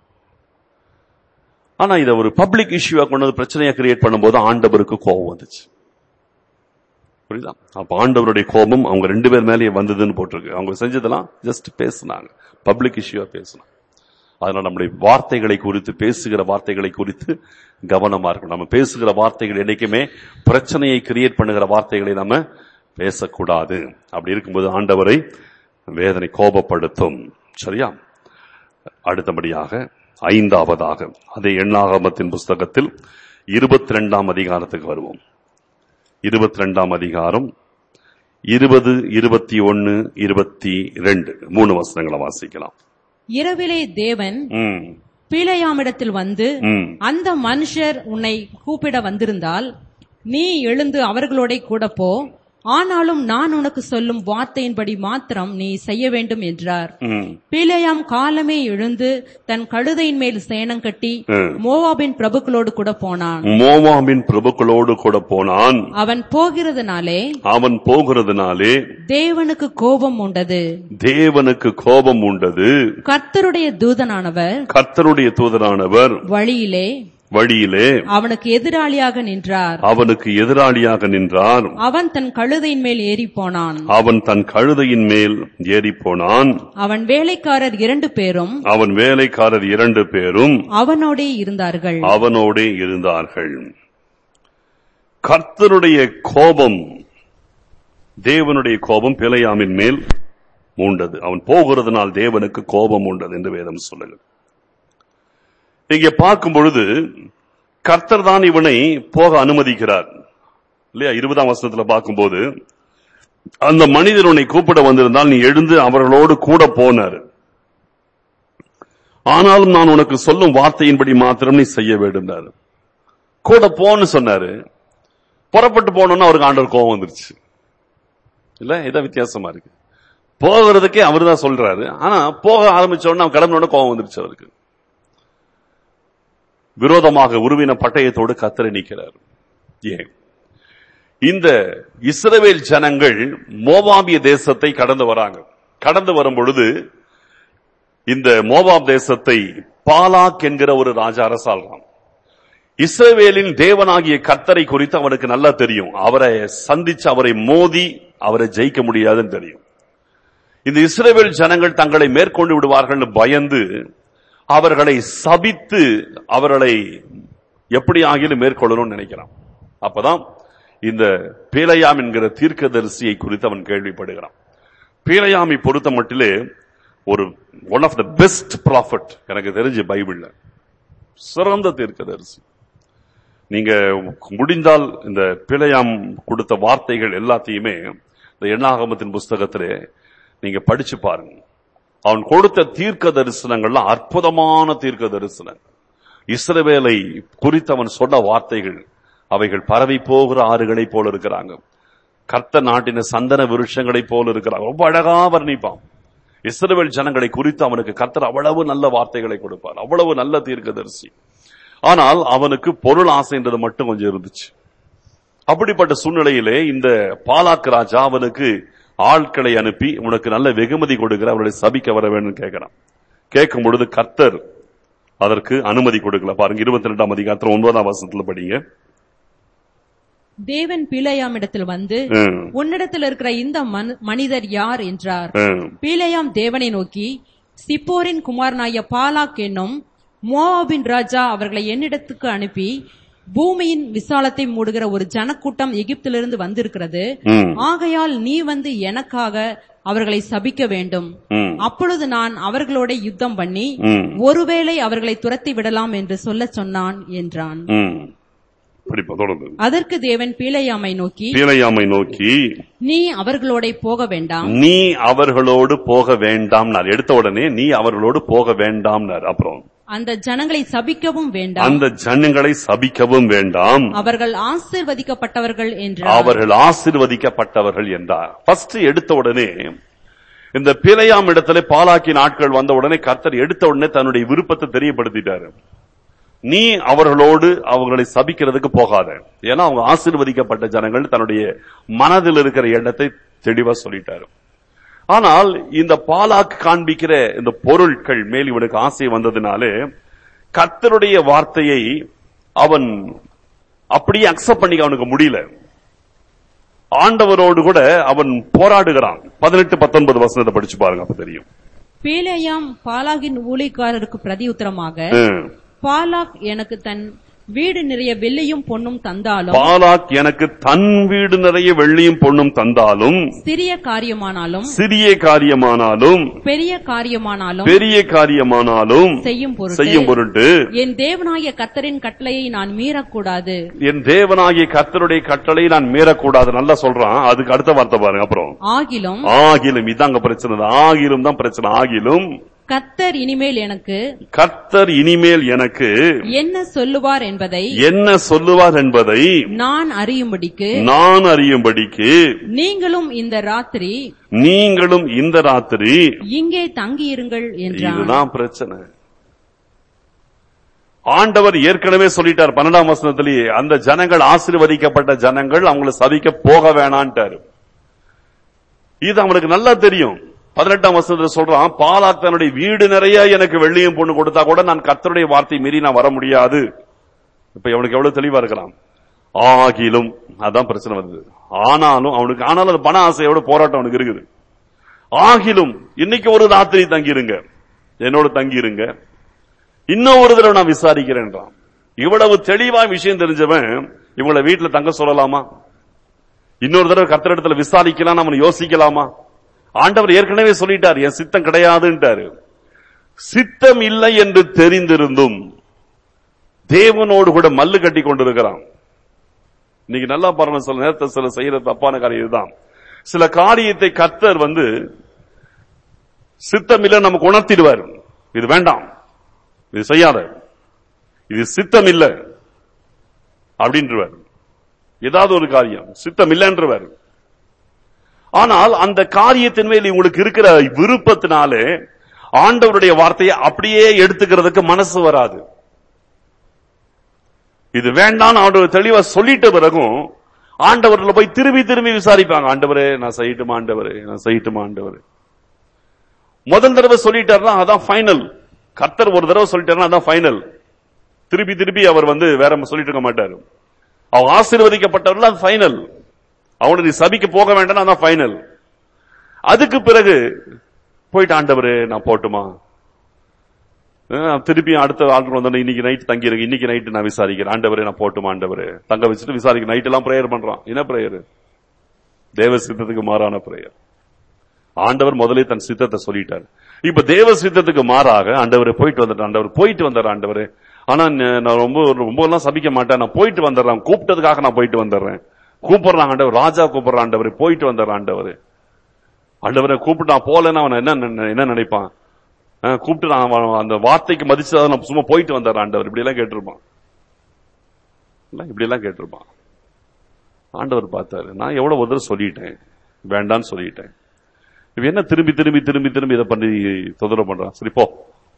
ஆனா இதை ஒரு பப்ளிக் இஷ்யூவா கொண்டு வந்து பிரச்சனையா கிரியேட் பண்ணும்போது ஆண்டவருக்கு கோபம் வந்துச்சு புரியுதா அப்ப ஆண்டவருடைய கோபம் அவங்க ரெண்டு பேர் மேலேயே வந்ததுன்னு போட்டிருக்கு அவங்க செஞ்சதெல்லாம் ஜஸ்ட் பேசுனாங்க பப்ளிக் இஷ்யூவா பேசினாங்க அதனால நம்முடைய வார்த்தைகளை குறித்து பேசுகிற வார்த்தைகளை குறித்து கவனமா இருக்கணும் நம்ம பேசுகிற வார்த்தைகள் என்னைக்குமே பிரச்சனையை கிரியேட் பண்ணுகிற வார்த்தைகளை நம்ம பேசக்கூடாது அப்படி இருக்கும்போது ஆண்டவரை வேதனை கோபப்படுத்தும் சரியா அடுத்தபடியாக ஐந்தாவதாக அதே எண்ணாகமத்தின் புஸ்தகத்தில் இருபத்தி ரெண்டாம் அதிகாரத்துக்கு வருவோம் இருபத்தி ரெண்டாம் அதிகாரம் இருபது இருபத்தி ஒன்னு இருபத்தி ரெண்டு மூணு வசனங்களை வாசிக்கலாம் இரவிலே தேவன் ம், பீலையாமிடத்தில் வந்து ம். அந்த மனுஷர் உன்னை கூப்பிட வந்திருந்தால் நீ எழுந்து அவர்களோட கூட போ ஆனாலும் நான் உனக்கு சொல்லும் வார்த்தையின்படி மாத்திரம் நீ செய்ய வேண்டும் என்றார் ம், பீலையாம் காலமே எழுந்து தன் கழுதையின் மேல் சேணம் கட்டி ம். மோவாபின் பிரபுக்களோடு கூட போனான் மோவாபின் பிரபுக்களோடு கூட போனான் அவன் போகிறதுனாலே அவன் போகிறதுனாலே தேவனுக்கு கோபம் உண்டது தேவனுக்கு கோபம் உண்டது கர்த்தருடைய தூதனானவர் கர்த்தருடைய தூதரானவர் வழியிலே வழியிலே அவனுக்கு எதிராளியாக நின்றார் அவனுக்கு எதிராளியாக நின்றார் அவன் தன் கழுதையின் மேல் ஏறி போனான் அவன் தன் கழுதையின் மேல் ஏறி போனான் அவன் வேலைக்காரர் இரண்டு பேரும் அவன் வேலைக்காரர் இரண்டு பேரும் அவனோடே இருந்தார்கள் அவனோடே இருந்தார்கள் கர்த்தருடைய கோபம் தேவனுடைய கோபம் பிழையாமின் மேல் மூண்டது அவன் போகிறதுனால் தேவனுக்கு கோபம் உண்டது என்று வேதம் சொல்லுகிறது இங்கே பார்க்கும் பொழுது கர்த்தர் தான் இவனை போக அனுமதிக்கிறார் இல்லையா இருபதாம் வருஷத்துல பார்க்கும்போது அந்த மனிதர் உன்னை கூப்பிட வந்திருந்தால் நீ எழுந்து அவர்களோடு கூட போனார் ஆனாலும் நான் உனக்கு சொல்லும் வார்த்தையின்படி மாத்திரம் நீ செய்ய வேண்டும் கூட போன்னு சொன்னாரு புறப்பட்டு போனோம்னு அவருக்கு ஆண்டவர் கோபம் வந்துருச்சு இல்ல இதான் வித்தியாசமா இருக்கு போகிறதுக்கே அவர் தான் சொல்றாரு ஆனா போக ஆரம்பிச்ச உடனே அவன் கிளம்பினோட கோபம் வந்துருச்சு அவருக்கு விரோதமாக உருவின பட்டயத்தோடு கத்தரை நிற்கிறார் ஏன் இந்த இஸ்ரவேல் ஜனங்கள் மோவாபிய தேசத்தை கடந்து வராங்க கடந்து வரும் பொழுது இந்த மோவாப் தேசத்தை பாலாக் என்கிற ஒரு ராஜா அரசாள்றான் இஸ்ரவேலின் தேவனாகிய கர்த்தரை குறித்து அவனுக்கு நல்லா தெரியும் அவரை சந்திச்சு அவரை மோதி அவரை ஜெயிக்க முடியாதுன்னு தெரியும் இந்த இஸ்ரவேல் ஜனங்கள் தங்களை மேற்கொண்டு விடுவார்கள் பயந்து அவர்களை சபித்து அவர்களை எப்படி ஆகிலும் மேற்கொள்ளணும்னு நினைக்கிறான் அப்பதான் இந்த பேலையாம் என்கிற தீர்க்கதரிசியை குறித்து அவன் கேள்விப்படுகிறான் பேலையாமை பொறுத்த மட்டிலே ஒரு one of the best prophet எனக்கு தெரிஞ்சு பைபிள்ல சிறந்த தீர்க்கதரிசி நீங்க முடிந்தால் இந்த பிழையாம் கொடுத்த வார்த்தைகள் எல்லாத்தையுமே இந்த எண்ணாகமத்தின் புஸ்தகத்திலே நீங்க படிச்சு பாருங்க அவன் கொடுத்த தீர்க்க தரிசனங்கள்லாம் அற்புதமான தீர்க்க தரிசனம் இஸ்ரவேலை குறித்து அவன் சொன்ன வார்த்தைகள் அவைகள் பரவி போகிற ஆறுகளைப் போல இருக்கிறாங்க கர்த்த நாட்டின சந்தன விருட்சங்களைப் போல இருக்கிறாங்க ரொம்ப அழகா வர்ணிப்பான் இஸ்ரவேல் ஜனங்களை குறித்து அவனுக்கு கர்த்தர் அவ்வளவு நல்ல வார்த்தைகளை கொடுப்பார் அவ்வளவு நல்ல தீர்க்கதரிசி ஆனால் அவனுக்கு பொருள் ஆசைன்றது மட்டும் கொஞ்சம் இருந்துச்சு அப்படிப்பட்ட சூழ்நிலையிலே இந்த பாலாக்கு ராஜா அவனுக்கு ஆட்களை அனுப்பி உனக்கு நல்ல வெகுமதி கொடுக்கிற அவர்களை சபிக்க வர வேண்டும் கேட்கிறான் கேட்கும் பொழுது கர்த்தர் அதற்கு அனுமதி கொடுக்கல பாருங்க இருபத்தி ரெண்டாம் அதிகாரத்துல ஒன்பதாம் வருஷத்துல படிங்க தேவன் பீலையாமிடத்தில் வந்து ம், உன்னிடத்தில் இருக்கிற இந்த மனு- மனிதர் யார் என்றார் ம், பீலையாம் தேவனை நோக்கி சிப்போரின் குமாரனாய பாலாக் என்னும் மோவாபின் ராஜா அவர்களை என்னிடத்துக்கு அனுப்பி பூமியின் விசாலத்தை மூடுகிற ஒரு ஜனக்கூட்டம் எகிப்திலிருந்து வந்திருக்கிறது ம், ஆகையால் நீ வந்து எனக்காக அவர்களை சபிக்க வேண்டும் ம், அப்பொழுது நான் அவர்களோட யுத்தம் பண்ணி ம், ஒருவேளை அவர்களை துரத்தி விடலாம் என்று சொல்லச் சொன்னான் என்றான் ம். படிப்பா தொடர்ந்து அதற்கு தேவன் பீலையாமை நோக்கி பீலையாமை நோக்கி நீ அவர்களோட போக வேண்டாம் நீ அவர்களோடு போக வேண்டாம்னார் எடுத்த உடனே நீ அவர்களோடு போக வேண்டாம்னார் அப்புறம் அந்த ஜனங்களை சபிக்கவும் வேண்டாம் அந்த ஜனங்களை சபிக்கவும் வேண்டாம் அவர்கள் ஆசீர்வதிக்கப்பட்டவர்கள் என்றார் அவர்கள் ஆசிர்வதிக்கப்பட்டவர்கள் என்றார் ஃபர்ஸ்ட் எடுத்த உடனே இந்த பிழையாம் இடத்துல பாலாக்கின் ஆட்கள் வந்த உடனே கர்த்தர் எடுத்த உடனே தன்னுடைய விருப்பத்தை தெரியப்படுத்திட்டாரு நீ அவர்களோடு அவர்களை சபிக்கிறதுக்கு போகாத ஏன்னா அவங்க ஆசீர்வதிக்கப்பட்ட ஜனங்கள் தன்னுடைய மனதில் இருக்கிற எண்ணத்தை தெளிவா சொல்லிட்டாரு ஆனால் இந்த பாலாக்கு காண்பிக்கிற இந்த பொருட்கள் மேல் இவனுக்கு ஆசை வந்ததினாலே கர்த்தருடைய வார்த்தையை அவன் அப்படியே அக்செப்ட் பண்ணிக்க அவனுக்கு முடியல ஆண்டவரோடு கூட அவன் போராடுகிறான் பதினெட்டு பத்தொன்பது வசனத்தை படிச்சு பாருங்க அப்ப தெரியும் பீலேயாம் பாலாகின் ஊழியக்காரருக்கு பிரதி உத்தரமாக ம். பாலாக் எனக்கு தன் வீடு நிறைய வெள்ளியும் பொன்னும் தந்தாலும் பாலாக் எனக்கு தன் வீடு நிறைய வெள்ளியும் பொண்ணும் தந்தாலும் சிறிய காரியமானாலும் சிறிய காரியமானாலும் பெரிய காரியமானாலும் பெரிய காரியமானாலும் செய்யும் பொருட்டு செய்யும் பொருட்டு என் தேவனாகிய கர்த்தரின் கட்டளையை நான் மீறக்கூடாது என் தேவனாகிய கர்த்தருடைய கட்டளை நான் மீறக்கூடாது நல்லா சொல்றான் அதுக்கு அடுத்த வார்த்தை பாருங்க அப்புறம் ஆகிலும் ஆகிலும் இதாங்க பிரச்சனை ஆகிலும் தான் பிரச்சனை ஆகிலும் கர்த்தர் இனிமேல் எனக்கு கர்த்தர் இனிமேல் எனக்கு என்ன சொல்லுவார் என்பதை என்ன சொல்லுவார் என்பதை நான் அறியும்படிக்கு நான் அறியும்படிக்கு நீங்களும் இந்த ராத்திரி நீங்களும் இந்த ராத்திரி இங்கே தங்கியிருங்கள் என்றான் இதுதான் பிரச்சனை ஆண்டவர் ஏற்கனவே சொல்லிட்டார் பன்னெண்டாம் வசனத்திலேயே அந்த ஜனங்கள் ஆசீர்வதிக்கப்பட்ட ஜனங்கள் அவங்கள சதிக்க போக வேணான்ட்டாரு இது அவனுக்கு நல்லா தெரியும் பதினெட்டாம் வசனத்துல சொல்றான் பாலாக் தன்னுடைய வீடு நிறைய எனக்கு வெள்ளியும் பொண்ணு கொடுத்தா கூட நான் கர்த்தருடைய வார்த்தை மீறி நான் வர முடியாது இப்ப அவனுக்கு எவ்வளவு தெளிவா இருக்கலாம் ஆகிலும் அதான் பிரச்சனை வருது ஆனாலும் அவனுக்கு ஆனாலும் அது பண ஆசையோட போராட்டம் அவனுக்கு இருக்குது ஆகிலும் இன்னைக்கு ஒரு ராத்திரி தங்கிருங்க என்னோட தங்கிருங்க இன்னும் ஒரு தடவை நான் விசாரிக்கிறேன்றான் இவ்வளவு தெளிவா விஷயம் தெரிஞ்சவன் இவங்கள வீட்டுல தங்க சொல்லலாமா இன்னொரு தடவை கர்த்தரிடத்துல விசாரிக்கலாம் நம்ம யோசிக்கலாமா ஆண்டவர் ஏற்கனவே சொல்லிட்டார் என் சித்தம் கிடையாதுன்ட்டாரு சித்தம் இல்லை என்று தெரிந்திருந்தும் தேவனோடு கூட மல்லு கட்டி கொண்டிருக்கிறான் இன்னைக்கு நல்லா பாருங்க சில நேரத்தில் சில செய்யற தப்பான காரியம் இதுதான் சில காரியத்தை கர்த்தர் வந்து சித்தம் இல்லை நமக்கு உணர்த்திடுவார் இது வேண்டாம் இது செய்யாத இது சித்தம் இல்லை அப்படின்றவர் ஏதாவது ஒரு காரியம் சித்தம் இல்லைன்றவர் ஆனால் அந்த காரியத்தின் மேல் உங்களுக்கு இருக்கிற விருப்பத்தினாலே ஆண்டவருடைய வார்த்தையை அப்படியே எடுத்துக்கிறதுக்கு மனசு வராது இது வேண்டாம் ஆண்டவர் தெளிவா சொல்லிட்ட பிறகும் ஆண்டவர்ல போய் திரும்பி திரும்பி விசாரிப்பாங்க ஆண்டவரே நான் செய்யட்டுமா ஆண்டவரே நான் செய்யட்டுமா ஆண்டவரே முதல் தடவை சொல்லிட்டாருன்னா அதான் ஃபைனல் கர்த்தர் ஒரு தடவை சொல்லிட்டாருன்னா அதான் ஃபைனல் திருப்பி திருப்பி அவர் வந்து வேற சொல்லிட்டு இருக்க மாட்டாரு அவன் ஆசீர்வதிக்கப்பட்டவர்கள் அது ஃபைனல் அவனை நீ சபிக்க போக வேண்டாம் அதான் ஃபைனல் அதுக்கு பிறகு போயிட்டு ஆண்டவரே நான் போட்டுமா அஹ் திருப்பி அடுத்த ஆர்டர் வந்தோடனே இன்னைக்கு நைட் தங்கி இருக்கு இன்னைக்கு நைட் நான் விசாரிக்கிறேன் ஆண்டவரே நான் போட்டுமா ஆண்டவரே தங்க வச்சுட்டு விசாரிக்க நைட் எல்லாம் பிரேயர் பண்றான் என்ன பிரேயர் தேவ சித்தத்துக்கு மாறான பிரேயர் ஆண்டவர் முதலே தன் சித்தத்தை சொல்லிட்டார் இப்ப தேவ சித்தத்துக்கு மாறாக ஆண்டவரே போயிட்டு வந்துட்டேன் ஆண்டவர் போயிட்டு வந்தார் ஆண்டவரே ஆனா ந- நான் ரொம்ப ரொம்ப எல்லாம் சபிக்க மாட்டேன் நான் போயிட்டு வந்துடுறேன் கூப்பிட்டதுக்காக நான் போயிட்டு வந்துடுறேன் கூப்பிடுறான் ஆண்டவர் ராஜா கூப்பிடுறான் ஆண்டவர் போயிட்டு வந்துடுறான் ஆண்டவர் ஆண்டவரை கூப்பிட்டு நான் போலன்னா அவன் என்ன நினை- என்ன நினைப்பான் அஹ் கூப்பிட்டு நான் அவன் அந்த வார்த்தைக்கு மதிச்சா நான் சும்மா போயிட்டு வந்தார் ஆண்டவர் இப்படி எல்லாம் கேட்டிருப்பான் இல்ல, இப்படி எல்லாம் கேட்டிருப்பான் ஆண்டவர் பார்த்தாரு நான் எவ்வளவு ஒரு தடவை சொல்லிட்டேன் வேண்டான்னு சொல்லிட்டேன் இவன் என்ன திரும்பி திரும்பி திரும்பி திரும்பி இதை பண்ணி தொந்தரவு பண்றான் சரி போ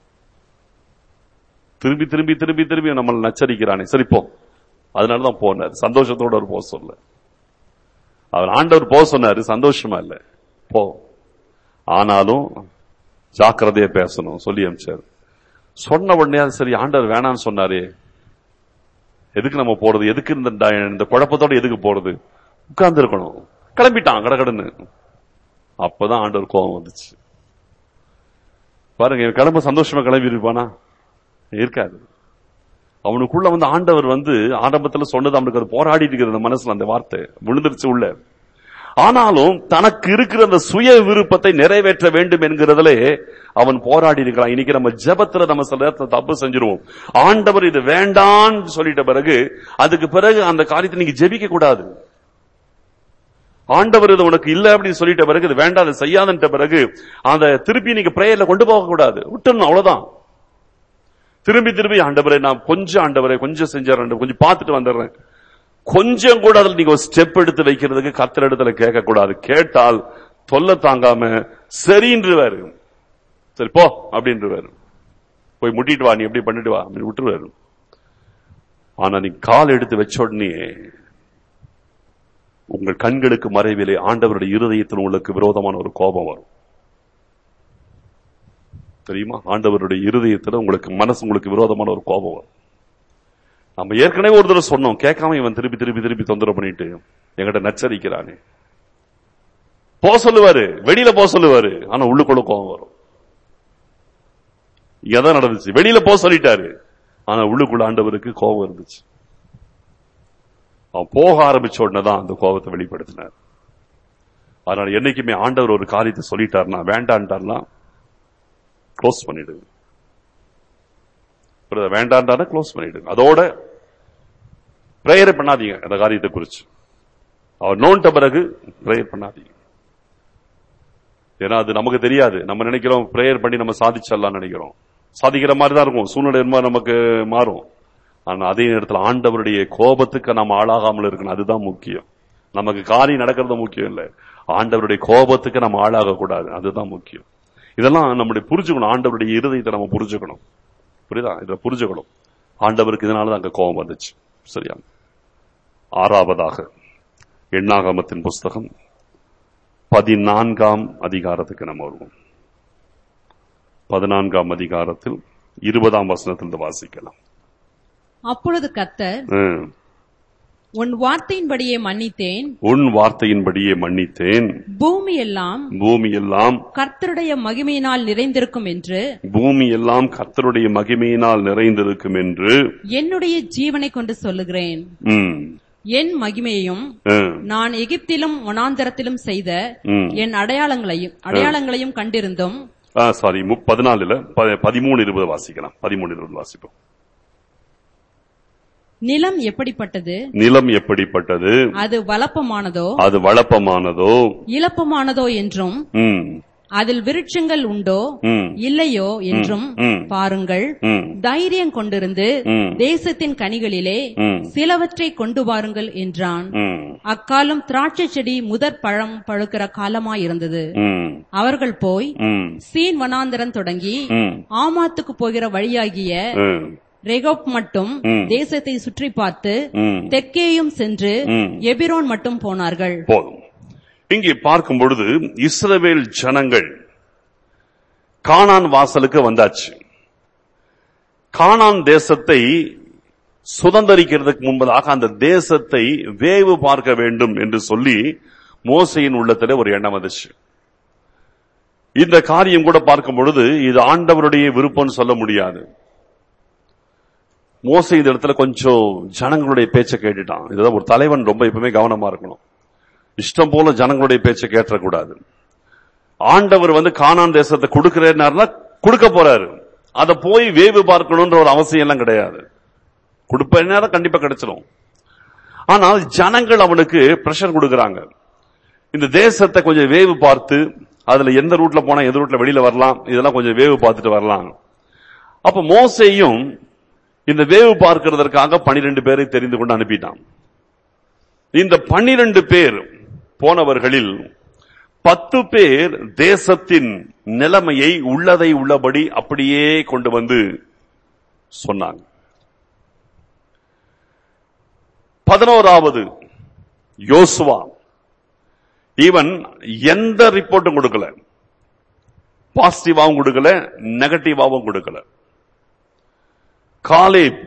திரும்பி திரும்பி திரும்பி திரும்பி நம்மளை நச்சரிக்கிறானே சரி போ அதனாலதான் போனார் சந்தோஷத்தோட ஒரு போக சொல்ல அவர் ஆண்டவர் போக சொன்னாரு சந்தோஷமா இல்ல போ ஆனாலும் ஜாக்கிரதையா பேசணும் சொல்லி அமிச்சார் சொன்ன உடனே அது சரி ஆண்டவர் வேணான்னு சொன்னாரே எதுக்கு நம்ம போறது எதுக்கு இந்த ட- இந்த குழப்பத்தோட எதுக்கு போறது உட்கார்ந்து இருக்கணும் கிளம்பிட்டான் கடகடன்னு அப்பதான் ஆண்டவர் கோபம் வந்துச்சு பாருங்க இவன் கிளம்ப சந்தோஷமா கிளம்பி இருப்பானா இருக்காது அவனுக்குள்ள வந்து ஆண்டவர் வந்து ஆரம்பத்துல சொன்னது அவனுக்கு அது போராடிட்டு இருக்கிற அந்த மனசுல அந்த வார்த்தை விழுந்துருச்சு உள்ள ஆனாலும் தனக்கு இருக்கிற அந்த சுய விருப்பத்தை நிறைவேற்ற வேண்டும் என்கிறதுலே அவன் போராடி இருக்கிறான் இன்னைக்கு நம்ம ஜெபத்துல நம்ம சில நேரத்துல தப்பு செஞ்சிருவோம் ஆண்டவர் இது வேண்டான்னு சொல்லிட்ட பிறகு அதுக்கு பிறகு அந்த காரியத்தை நீங்க ஜெபிக்க கூடாது ஆண்டவர் இது உனக்கு இல்ல அப்படின்னு சொல்லிட்ட பிறகு இது வேண்டாம் அதை செய்யாதுன்ற பிறகு அந்த திருப்பி நீங்க பிரேயர்ல கொண்டு போக கூடாது விட்டுறணும் அவ்வளவுதான் திரும்பி திரும்பி ஆண்டவரே நான் கொஞ்சம் ஆண்டவரே கொஞ்சம் செஞ்சிடறேன் கொஞ்சம் பார்த்துட்டு வந்துடுறேன் கொஞ்சம் கூட அதுல நீங்க ஒரு ஸ்டெப் எடுத்து வைக்கிறதுக்கு கத்திர இடத்துல கேட்க கூடாது கேட்டால் தொல்லை தாங்காம சரின்றுவாரு சரி போ அப்படின்றவாரு போய் முட்டிட்டு வா நீ எப்படி பண்ணிட்டு வா அப்படின்னு விட்டுருவாரு ஆனா நீ கால் எடுத்து வச்ச உடனே உங்கள் கண்களுக்கு மறைவிலே ஆண்டவருடைய இருதயத்தில் உங்களுக்கு விரோதமான ஒரு கோபம் வரும் தெரியுமா ஆண்டவருடைய இருதயத்துல உங்களுக்கு மனசு உங்களுக்கு விரோதமான ஒரு கோபம் வரும் நம்ம ஏற்கனவே ஒரு தடவை சொன்னோம் கேட்காம இவன் திருப்பி திருப்பி திருப்பி தொந்தரவு பண்ணிட்டு என்கிட்ட நச்சரிக்கிறானே போ சொல்லுவாரு வெளியில போ சொல்லுவாரு ஆனா உள்ளுக்குள்ள கோபம் வரும் இங்கதான் நடந்துச்சு வெளியில போ சொல்லிட்டாரு ஆனா உள்ளுக்குள்ள ஆண்டவருக்கு கோபம் இருந்துச்சு அவன் போக ஆரம்பிச்ச உடனே தான் அந்த கோபத்தை வெளிப்படுத்தினார் அதனால என்னைக்குமே ஆண்டவர் ஒரு காரியத்தை சொல்லிட்டாருன்னா வேண்டான்ட்டார்னா க்ளோஸ் பண்ணிடுங்க புரியுதா? வேண்டான்டான க்ளோஸ் பண்ணிடுங்க அதோட பிரேயர் பண்ணாதீங்க அந்த காரியத்தை குறிச்சு அவர் நோண்ட பிறகு பிரேயர் பண்ணாதீங்க ஏன்னா அது நமக்கு தெரியாது நம்ம நினைக்கிறோம் பிரேயர் பண்ணி நம்ம சாதிச்சிடலாம் நினைக்கிறோம் சாதிக்கிற மாதிரி தான் இருக்கும் சூழ்நிலை என்ன நமக்கு மாறும் ஆனா அதே நேரத்தில் ஆண்டவருடைய கோபத்துக்கு நம்ம ஆளாகாமல் இருக்கணும் அதுதான் முக்கியம் நமக்கு காரியம் நடக்கிறது முக்கியம் இல்ல ஆண்டவருடைய கோபத்துக்கு நம்ம ஆளாக கூடாது அதுதான் முக்கியம் இதெல்லாம் நம்முடைய புரிஞ்சுக்கணும் ஆண்டவருடைய இருதயத்தை நம்ம புரிஞ்சுக்கணும் புரியுதா இதை புரிஞ்சுக்கணும் ஆண்டவருக்கு இதனாலதான் அங்க கோபம் வந்துச்சு சரியா ஆறாவதாக எண்ணாகமத்தின் புஸ்தகம் பதினான்காம் அதிகாரத்துக்கு நம்ம வருவோம் பதினான்காம் அதிகாரத்தில் இருபதாம் வசனத்திலிருந்து வாசிக்கலாம் அப்பொழுது கர்த்தர் ம். உன் வார்த்தையின்படியே மன்னித்தேன் உன் வார்த்தையின்படியே மன்னித்தேன் பூமி எல்லாம் பூமி எல்லாம் கர்த்தருடைய மகிமையினால் நிறைந்திருக்கும் என்று பூமி எல்லாம் கர்த்தருடைய மகிமையினால் நிறைந்திருக்கும் என்று என்னுடைய ஜீவனை கொண்டு சொல்லுகிறேன் ம், என் மகிமையையும் ம், நான் எகிப்திலும் வனாந்தரத்திலும் செய்த ம். என் அடையாளங்களையும் அடையாளங்களையும் கண்டிருந்தும் ஆ, சாரி மு- பதினாலுல ப- பதிமூணு இருபது வாசிக்கலாம் பதிமூணு இருபது வாசிப்போம் நிலம் எப்படிப்பட்டது நிலம் எப்படிப்பட்டது அது வளப்பமானதோ அது வளப்பமானதோ இளப்பமானதோ என்றும் ம், அதில் விருட்சங்கள் உண்டோ ம், இல்லையோ என்றும் ம். பாருங்கள் ம், தைரியம் கொண்டிருந்து ம். தேசத்தின் கனிகளிலே ம். சிலவற்றை கொண்டு வாருங்கள் என்றான் ம், அக்காலம் திராட்சை செடி முதற் பழம் பழுக்கிற காலமாயிருந்தது ம், அவர்கள் போய் ம், சீன் வனாந்தரம் தொடங்கி ம், ஆமாத்துக்கு போகிற வழியாகிய ம், ரெகோப் மட்டும் ம். தேசத்தை சுற்றி பார்த்து ம். தெற்கேயும் சென்று ம். எபிரோன் மட்டும் போனார்கள் போதும் இங்கே பார்க்கும் பொழுது இஸ்ரவேல் ஜனங்கள் கானான் வாசலுக்கு வந்தாச்சு கானான் தேசத்தை சுதந்தரிக்கிறதுக்கு முன்பதாக அந்த தேசத்தை வேவு பார்க்க வேண்டும் என்று சொல்லி மோசையின் உள்ளத்துல ஒரு எண்ணம் வந்துச்சு இந்த காரியம் கூட பார்க்கும் பொழுது இது ஆண்டவருடைய விருப்பம்னு சொல்ல முடியாது மோசை இந்த இடத்துல கொஞ்சம் ஜனங்களுடைய பேச்சை கேட்டுட்டான் இதுதான் ஒரு தலைவன் ரொம்ப எப்பவுமே கவனமா இருக்கணும் இஷ்டம் போல ஜனங்களுடைய பேச்சை கேட்டக்கூடாது ஆண்டவர் வந்து கானான் தேசத்தை கொடுக்கிறேன்னாருன்னா கொடுக்க போறாரு அதை போய் வேவு பார்க்கணும்ன்ற ஒரு அவசியம் எல்லாம் கிடையாது கொடுப்பேன்னா கண்டிப்பா கிடைச்சிடும் ஆனால் ஜனங்கள் அவனுக்கு பிரஷர் கொடுக்கறாங்க இந்த தேசத்தை கொஞ்சம் வேவு பார்த்து அதுல எந்த ரூட்ல போனா எந்த ரூட்ல வெளியில வரலாம் இதெல்லாம் கொஞ்சம் வேவு பார்த்துட்டு வரலாம் அப்ப மோசையும் இந்த வேவு பார்க்கிறதற்காக பனிரெண்டு பேரை தெரிந்து கொண்டு அனுப்பிட்டான் இந்த பன்னிரண்டு பேர் போனவர்களில் பத்து பேர் தேசத்தின் நிலைமையை உள்ளதை உள்ளபடி அப்படியே கொண்டு வந்து சொன்னாங்க பதினோராவது யோசுவா இவன் எந்த ரிப்போர்ட்டும் கொடுக்கல பாசிட்டிவாவும் கொடுக்கல நெகட்டிவாவும் கொடுக்கல காலேப்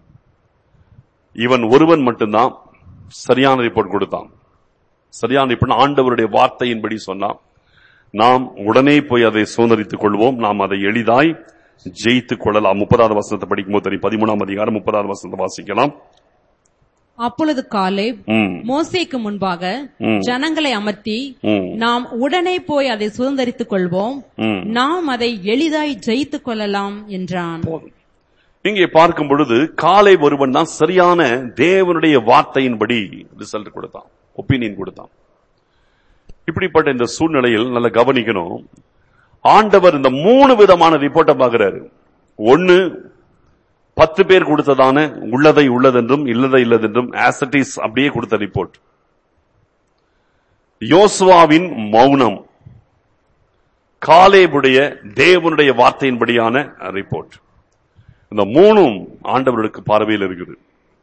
இவன் ஒருவன் மட்டும்தான் சரியான ரிப்போர்ட் கொடுத்தான் சரியான இப்ப ஆண்டவருடைய வார்த்தையின்படி சொன்னான் நாம் உடனே போய் அதை சுதந்திரித்துக் கொள்வோம் நாம் அதை எளிதாய் ஜெயித்துக் கொள்ளலாம் முப்பதாவது வசனத்தை படிக்கும் போது தெரியும் பதிமூணாம் அதிகாரம் முப்பதாவது வசனத்தை வாசிக்கலாம் அப்பொழுது காலேப் ம், மோசேக்கு முன்பாக ம். ஜனங்களை அமர்த்தி ம், நாம் உடனே போய் அதை சுதந்திரித்துக் கொள்வோம் ம். நாம் அதை எளிதாய் ஜெயித்துக் கொள்ளலாம் என்றான் போதும் இங்கே பார்க்கும் பொழுது காலை ஒருவன் தான் சரியான தேவனுடைய வார்த்தையின்படி ரிசல்ட் கொடுத்தான் ஒப்பீனியன் கொடுத்தான் இப்படிப்பட்ட இந்த சூழ்நிலையில் நல்ல கவனிக்கணும் ஆண்டவர் இந்த மூணு விதமான ரிப்போர்ட்டை பார்க்கிறாரு ஒன்னு பத்து பேர் கொடுத்ததான உள்ளதை உள்ளதென்றும் இல்லதை இல்லதென்றும் ஆசட்டிஸ் அப்படியே கொடுத்த ரிப்போர்ட் யோசுவாவின் மௌனம் காலேபுடைய தேவனுடைய வார்த்தையின்படியான ரிப்போர்ட் இந்த மூணும் ஆண்டவர்களுக்கு பார்வையில் இருக்குது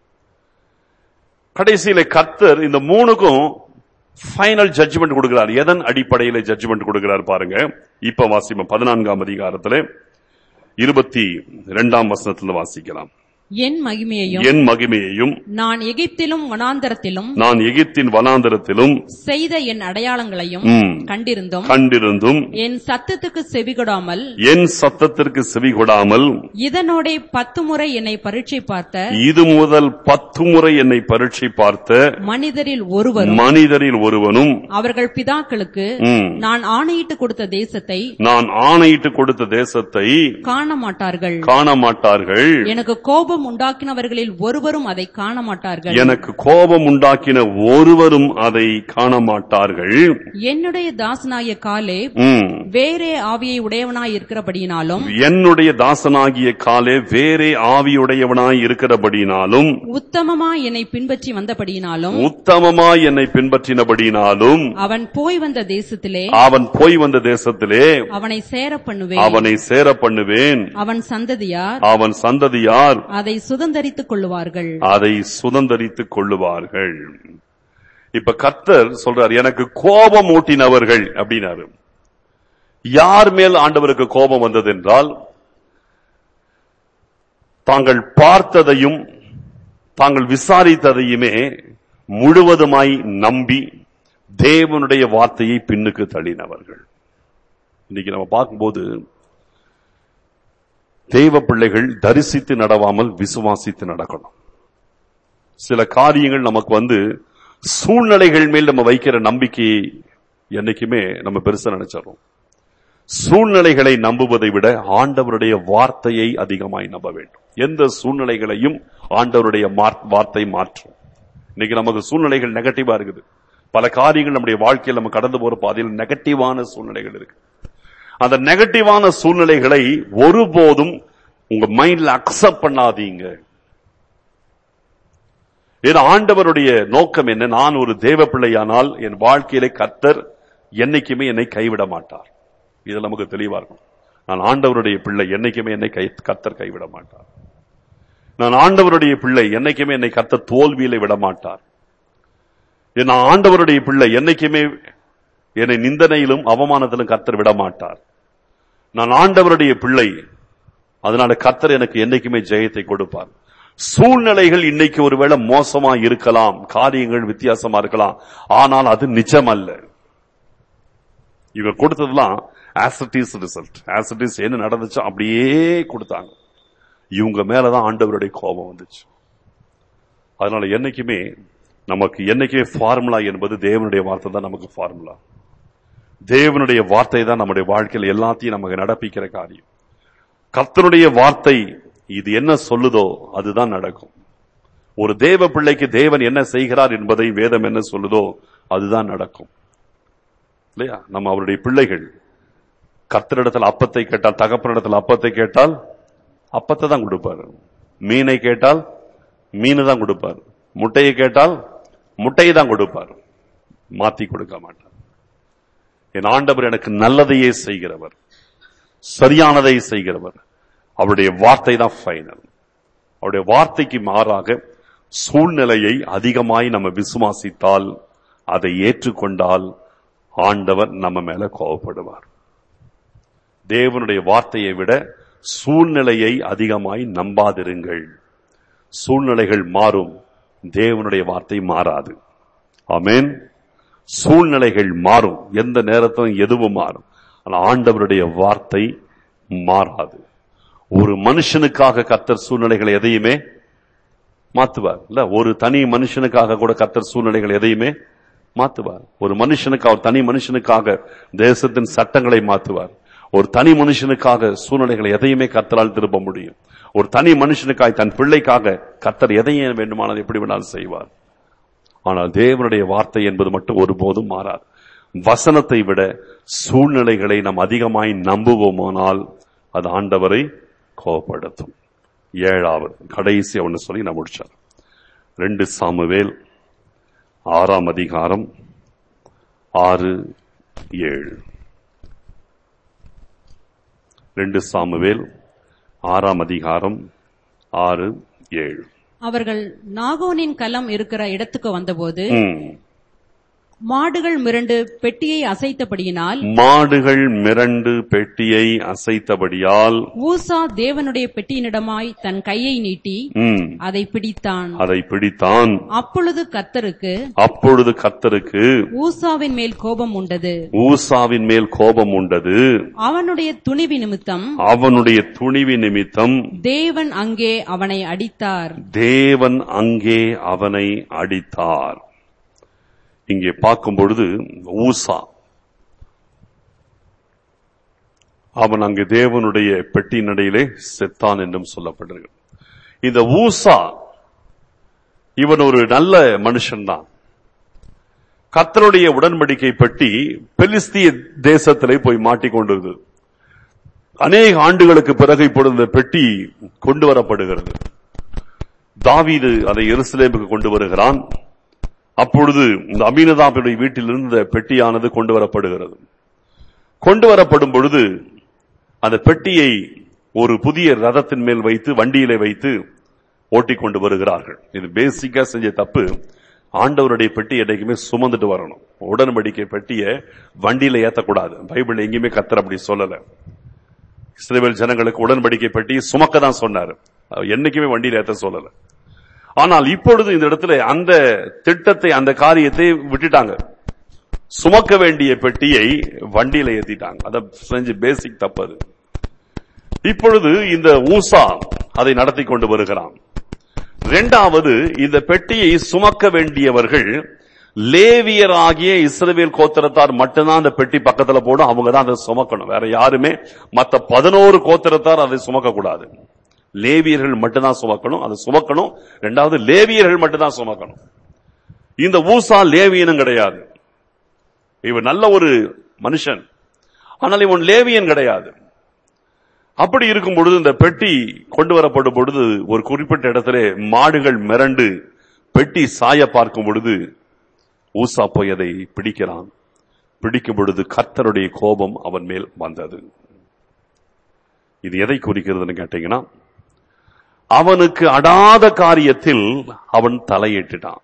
கடைசியில கர்த்தர் இந்த மூணுக்கும் ஃபைனல் ஜட்ஜ்மெண்ட் கொடுக்கிறார் எதன் அடிப்படையில ஜட்ஜ்மெண்ட் கொடுக்கிறார் பாருங்க இப்ப வாசிப்போம் பதினான்காம் அதிகாரத்துல இருபத்தி இரண்டாம் வசனத்துல வாசிக்கலாம் என் மகிமையையும் என் மகிமையையும் நான் எகிப்திலும் வனாந்தரத்திலும் நான் எகிப்தின் வனாந்தரத்திலும் செய்த என் அடையாளங்களையும் ம், கண்டிருந்தும் கண்டிருந்தும் என் சத்தத்துக்கு செவிகொடாமல் என் சத்தத்திற்கு செவி கொடாமல் இதனோட பத்து முறை என்னை பரீட்சை பார்த்த இது முதல் பத்து முறை என்னை பரீட்சை பார்த்த மனிதரில் ஒருவரும் மனிதரில் ஒருவனும் அவர்கள் பிதாக்களுக்கு ம், நான் ஆணையிட்டு கொடுத்த தேசத்தை நான் ஆணையிட்டு கொடுத்த தேசத்தை காண மாட்டார்கள் காண மாட்டார்கள் எனக்கு கோபம் உண்டாக்கினவர்களில் ஒருவரும் அதை காண மாட்டார்கள் எனக்கு கோபம் உண்டாக்கின ஒருவரும் அதை காண மாட்டார்கள் என்னுடைய தாசனாய காலே ம், வேறே ஆவியை உடையவனாய் இருக்கிறபடியினாலும் என்னுடைய தாசனாகிய காலே வேறே ஆவியுடையவனாய் இருக்கிறபடினாலும் உத்தமமாய் என்னை பின்பற்றி வந்தபடியினாலும் உத்தமமாய் என்னை பின்பற்றினபடினாலும் அவன் போய் வந்த தேசத்திலே அவன் போய் வந்த தேசத்திலே அவனை சேர பண்ணுவேன் அவனை சேர பண்ணுவேன் அவன் சந்ததியார் அவன் சந்ததியார் அதை சுதந்தரித்துக் கொள்ளுவார்கள் அதை சுதந்தரித்துக் கொள்ளுவார்கள் இப்ப கர்த்தர் சொல்றார் எனக்கு கோபம் ஊட்டினவர்கள் அப்படின்னாரு யார் மேல் ஆண்டவருக்கு கோபம் வந்தது என்றால் தாங்கள் பார்த்ததையும் தாங்கள் விசாரித்ததையுமே முழுவதுமாய் நம்பி தேவனுடைய வார்த்தையை பின்னுக்கு தள்ளினவர்கள் இன்னைக்கு நம்ம பார்க்கும்போது தெய்வ பிள்ளைகள் தரிசித்து நடவாமல் விசுவாசித்து நடக்கணும் சில காரியங்கள் நமக்கு வந்து சூழ்நிலைகள் மேல் நம்ம வைக்கிற நம்பிக்கையை என்னைக்குமே நம்ம பெருசா நினைச்சிடறோம் சூழ்நிலைகளை நம்புவதை விட ஆண்டவருடைய வார்த்தையை அதிகமாய் நம்ப வேண்டும் எந்த சூழ்நிலைகளையும் ஆண்டவருடைய மாற்- வார்த்தை மாற்றும் இன்னைக்கு நமக்கு சூழ்நிலைகள் நெகட்டிவா இருக்குது பல காரியங்கள் நம்முடைய வாழ்க்கையில் நம்ம கடந்து போற பாதையில் நெகட்டிவான சூழ்நிலைகள் இருக்கு அந்த நெகட்டிவான சூழ்நிலைகளை ஒருபோதும் உங்க மைண்ட்ல அக்செப்ட் பண்ணாதீங்க ஏன்னா ஆண்டவருடைய நோக்கம் என்ன நான் ஒரு தேவ பிள்ளையானால் என் வாழ்க்கையிலே கர்த்தர் என்னைக்குமே என்னை கைவிட மாட்டார் இது நமக்கு தெளிவா இருக்கும் நான் ஆண்டவருடைய பிள்ளை என்னைக்குமே என்னை கை கர்த்தர் கைவிட மாட்டார் நான் ஆண்டவருடைய பிள்ளை என்னைக்குமே என்னை கர்த்தர் தோல்வியில விட மாட்டார் நான் ஆண்டவருடைய பிள்ளை என்னைக்குமே என்னை நிந்தனையிலும் அவமானத்திலும் கர்த்தர் விட மாட்டார் நான் ஆண்டவருடைய பிள்ளை அதனால கர்த்தர் எனக்கு என்னைக்குமே ஜெயத்தை கொடுப்பார் சூழ்நிலைகள் இன்னைக்கு ஒருவேளை மோசமா இருக்கலாம் காரியங்கள் வித்தியாசமா இருக்கலாம் ஆனால் அது நிஜம் அல்ல இவர் கொடுத்ததெல்லாம் ஆசிட்டிஸ் ரிசல்ட் ஆசிட்டிஸ் என்ன நடந்துச்சோ அப்படியே கொடுத்தாங்க இவங்க மேலதான் ஆண்டவருடைய கோபம் வந்துச்சு அதனால என்னைக்குமே நமக்கு என்னைக்குமே ஃபார்முலா என்பது தேவனுடைய வார்த்தை தான் நமக்கு ஃபார்முலா தேவனுடைய வார்த்தை தான் நம்முடைய வாழ்க்கையில் எல்லாத்தையும் நமக்கு நடப்பிக்கிற காரியம் கர்த்தனுடைய வார்த்தை இது என்ன சொல்லுதோ அதுதான் நடக்கும் ஒரு தேவ பிள்ளைக்கு தேவன் என்ன செய்கிறார் என்பதை வேதம் என்ன சொல்லுதோ அதுதான் நடக்கும் இல்லையா நம்ம அவருடைய பிள்ளைகள் கர்த்தரிடத்தில் அப்பத்தை கேட்டால் தகப்பனிடத்தில் அப்பத்தை கேட்டால் அப்பத்தை தான் கொடுப்பாரு மீனை கேட்டால் மீன் தான் கொடுப்பார் முட்டையை கேட்டால் முட்டையை தான் கொடுப்பார் மாத்தி கொடுக்க மாட்டார் என் ஆண்டவர் எனக்கு நல்லதையே செய்கிறவர் சரியானதை செய்கிறவர் அவருடைய வார்த்தை தான் ஃபைனல் அவருடைய வார்த்தைக்கு மாறாக சூழ்நிலையை அதிகமாய் நம்ம விசுவாசித்தால் அதை ஏற்றுக்கொண்டால் ஆண்டவர் நம்ம மேல கோபப்படுவார் தேவனுடைய வார்த்தையை விட சூழ்நிலையை அதிகமாய் நம்பாதிருங்கள் சூழ்நிலைகள் மாறும் தேவனுடைய வார்த்தை மாறாது ஆமென் சூழ்நிலைகள் மாறும் எந்த நேரத்திலும் எதுவும் மாறும் ஆனால் ஆண்டவருடைய வார்த்தை மாறாது ஒரு மனுஷனுக்காக கத்தர் சூழ்நிலைகளை எதையுமே மாத்துவார் இல்ல ஒரு தனி மனுஷனுக்காக கூட கத்தர் சூழ்நிலைகள் எதையுமே மாத்துவார் ஒரு மனுஷனுக்கு அவர் தனி மனுஷனுக்காக தேசத்தின் சட்டங்களை மாத்துவார் ஒரு தனி மனுஷனுக்காக சூழ்நிலைகளை எதையுமே கத்தரால் திருப்ப முடியும் ஒரு தனி மனுஷனுக்காய் தன் பிள்ளைக்காக கத்தர் எதையும் வேண்டுமானால் எப்படி வேணாலும் செய்வார் ஆனால் தேவனுடைய வார்த்தை என்பது மட்டும் ஒருபோதும் மாறாது வசனத்தை விட சூழ்நிலைகளை நாம் அதிகமாய் நம்புவோமானால் அது ஆண்டவரை கோபப்படுத்தும் ஏழாவது கடைசி ஒன்று சொல்லி நான் முடிச்சார் ரெண்டு சாமுவேல் ஆறாம் அதிகாரம் ஆறு ஏழு ரெண்டு சாமுவேல் ஆறாம் அதிகாரம் ஆறு ஏழு அவர்கள் நாகோனின் களம் இருக்கிற இடத்துக்கு வந்தபோது ம். மாடுகள் மிரண்டு பெட்டியை அசைத்தபடியினால் மாடுகள் மிரண்டு பெட்டியை அசைத்தபடியால் ஊசா தேவனுடைய பெட்டியினிடமாய் தன் கையை நீட்டி ம், அதை பிடித்தான் அதை பிடித்தான் அப்பொழுது கத்தருக்கு அப்பொழுது கத்தருக்கு ஊசாவின் மேல் கோபம் உண்டது ஊசாவின் மேல் கோபம் உண்டது அவனுடைய துணிவி நிமித்தம் அவனுடைய துணிவி நிமித்தம் தேவன் அங்கே அவனை அடித்தார் தேவன் அங்கே அவனை அடித்தார் இங்கே பார்க்கும் பொழுது ஊசா அவன் அங்கே தேவனுடைய பெட்டியின் இடையிலே செத்தான் என்றும் சொல்லப்படுகிறது இந்த ஊசா இவன் ஒரு நல்ல மனுஷன்தான் கர்த்தருடைய உடன்படிக்கை பெட்டி பெலிஸ்திய தேசத்திலே போய் மாட்டிக்கொண்டிருந்தது அநேக ஆண்டுகளுக்கு பிறகு இப்பொழுது இந்த பெட்டி கொண்டு வரப்படுகிறது தாவீது அதை எருசலேமுக்கு கொண்டு வருகிறான் அப்பொழுது இந்த அமீனதாபினுடைய வீட்டில் இருந்த பெட்டியானது கொண்டு வரப்படுகிறது கொண்டு வரப்படும் பொழுது அந்த பெட்டியை ஒரு புதிய ரதத்தின் மேல் வைத்து வண்டியிலே வைத்து ஓட்டிக் கொண்டு வருகிறார்கள் இது பேசிக்கா செஞ்ச தப்பு ஆண்டவருடைய பெட்டி என்னைக்குமே சுமந்துட்டு வரணும் உடன்படிக்கை பெட்டியை வண்டியில ஏத்தக்கூடாது பைபிள் எங்கேயுமே கத்தர் அப்படி சொல்லல இஸ்ரேல் ஜனங்களுக்கு உடன்படிக்கை பெட்டி சுமக்க தான் சொன்னாரு அவர் என்னைக்குமே வண்டியில ஏத்த சொல்லல ஆனால் இப்பொழுது இந்த இடத்துல அந்த திட்டத்தை அந்த காரியத்தை விட்டுட்டாங்க சுமக்க வேண்டிய பெட்டியை வண்டியில ஏத்திட்டாங்க அத செஞ்சு பேசிக் தப்பது இப்பொழுது இந்த ஊசா அதை நடத்தி கொண்டு வருகிறான் இரண்டாவது இந்த பெட்டியை சுமக்க வேண்டியவர்கள் லேவியராகிய இஸ்ரவேல் கோத்திரத்தார் மட்டும்தான் அந்த பெட்டி பக்கத்துல போடும் அவங்க தான் அதை சுமக்கணும் வேற யாருமே மத்த பதினோரு கோத்திரத்தார் அதை சுமக்க கூடாது லேவியர்கள் மட்டும்தான் சுமக்கணும் அதை சுமக்கணும் ரெண்டாவது லேவியர்கள் மட்டும்தான் சுமக்கணும் இந்த ஊசா லேவியனும் கிடையாது இவன் நல்ல ஒரு மனுஷன் ஆனால் இவன் லேவியன் கிடையாது அப்படி இருக்கும் பொழுது இந்த பெட்டி கொண்டு வரப்படும் பொழுது ஒரு குறிப்பிட்ட இடத்துல மாடுகள் மிரண்டு பெட்டி சாய பார்க்கும் பொழுது ஊசா போய் அதை பிடிக்கிறான் பிடிக்கும் பொழுது கர்த்தருடைய கோபம் அவன் மேல் வந்தது இது எதை குறிக்கிறதுன்னு கேட்டீங்கன்னா அவனுக்கு அடாத காரியத்தில் அவன் தலையிட்டுட்டான்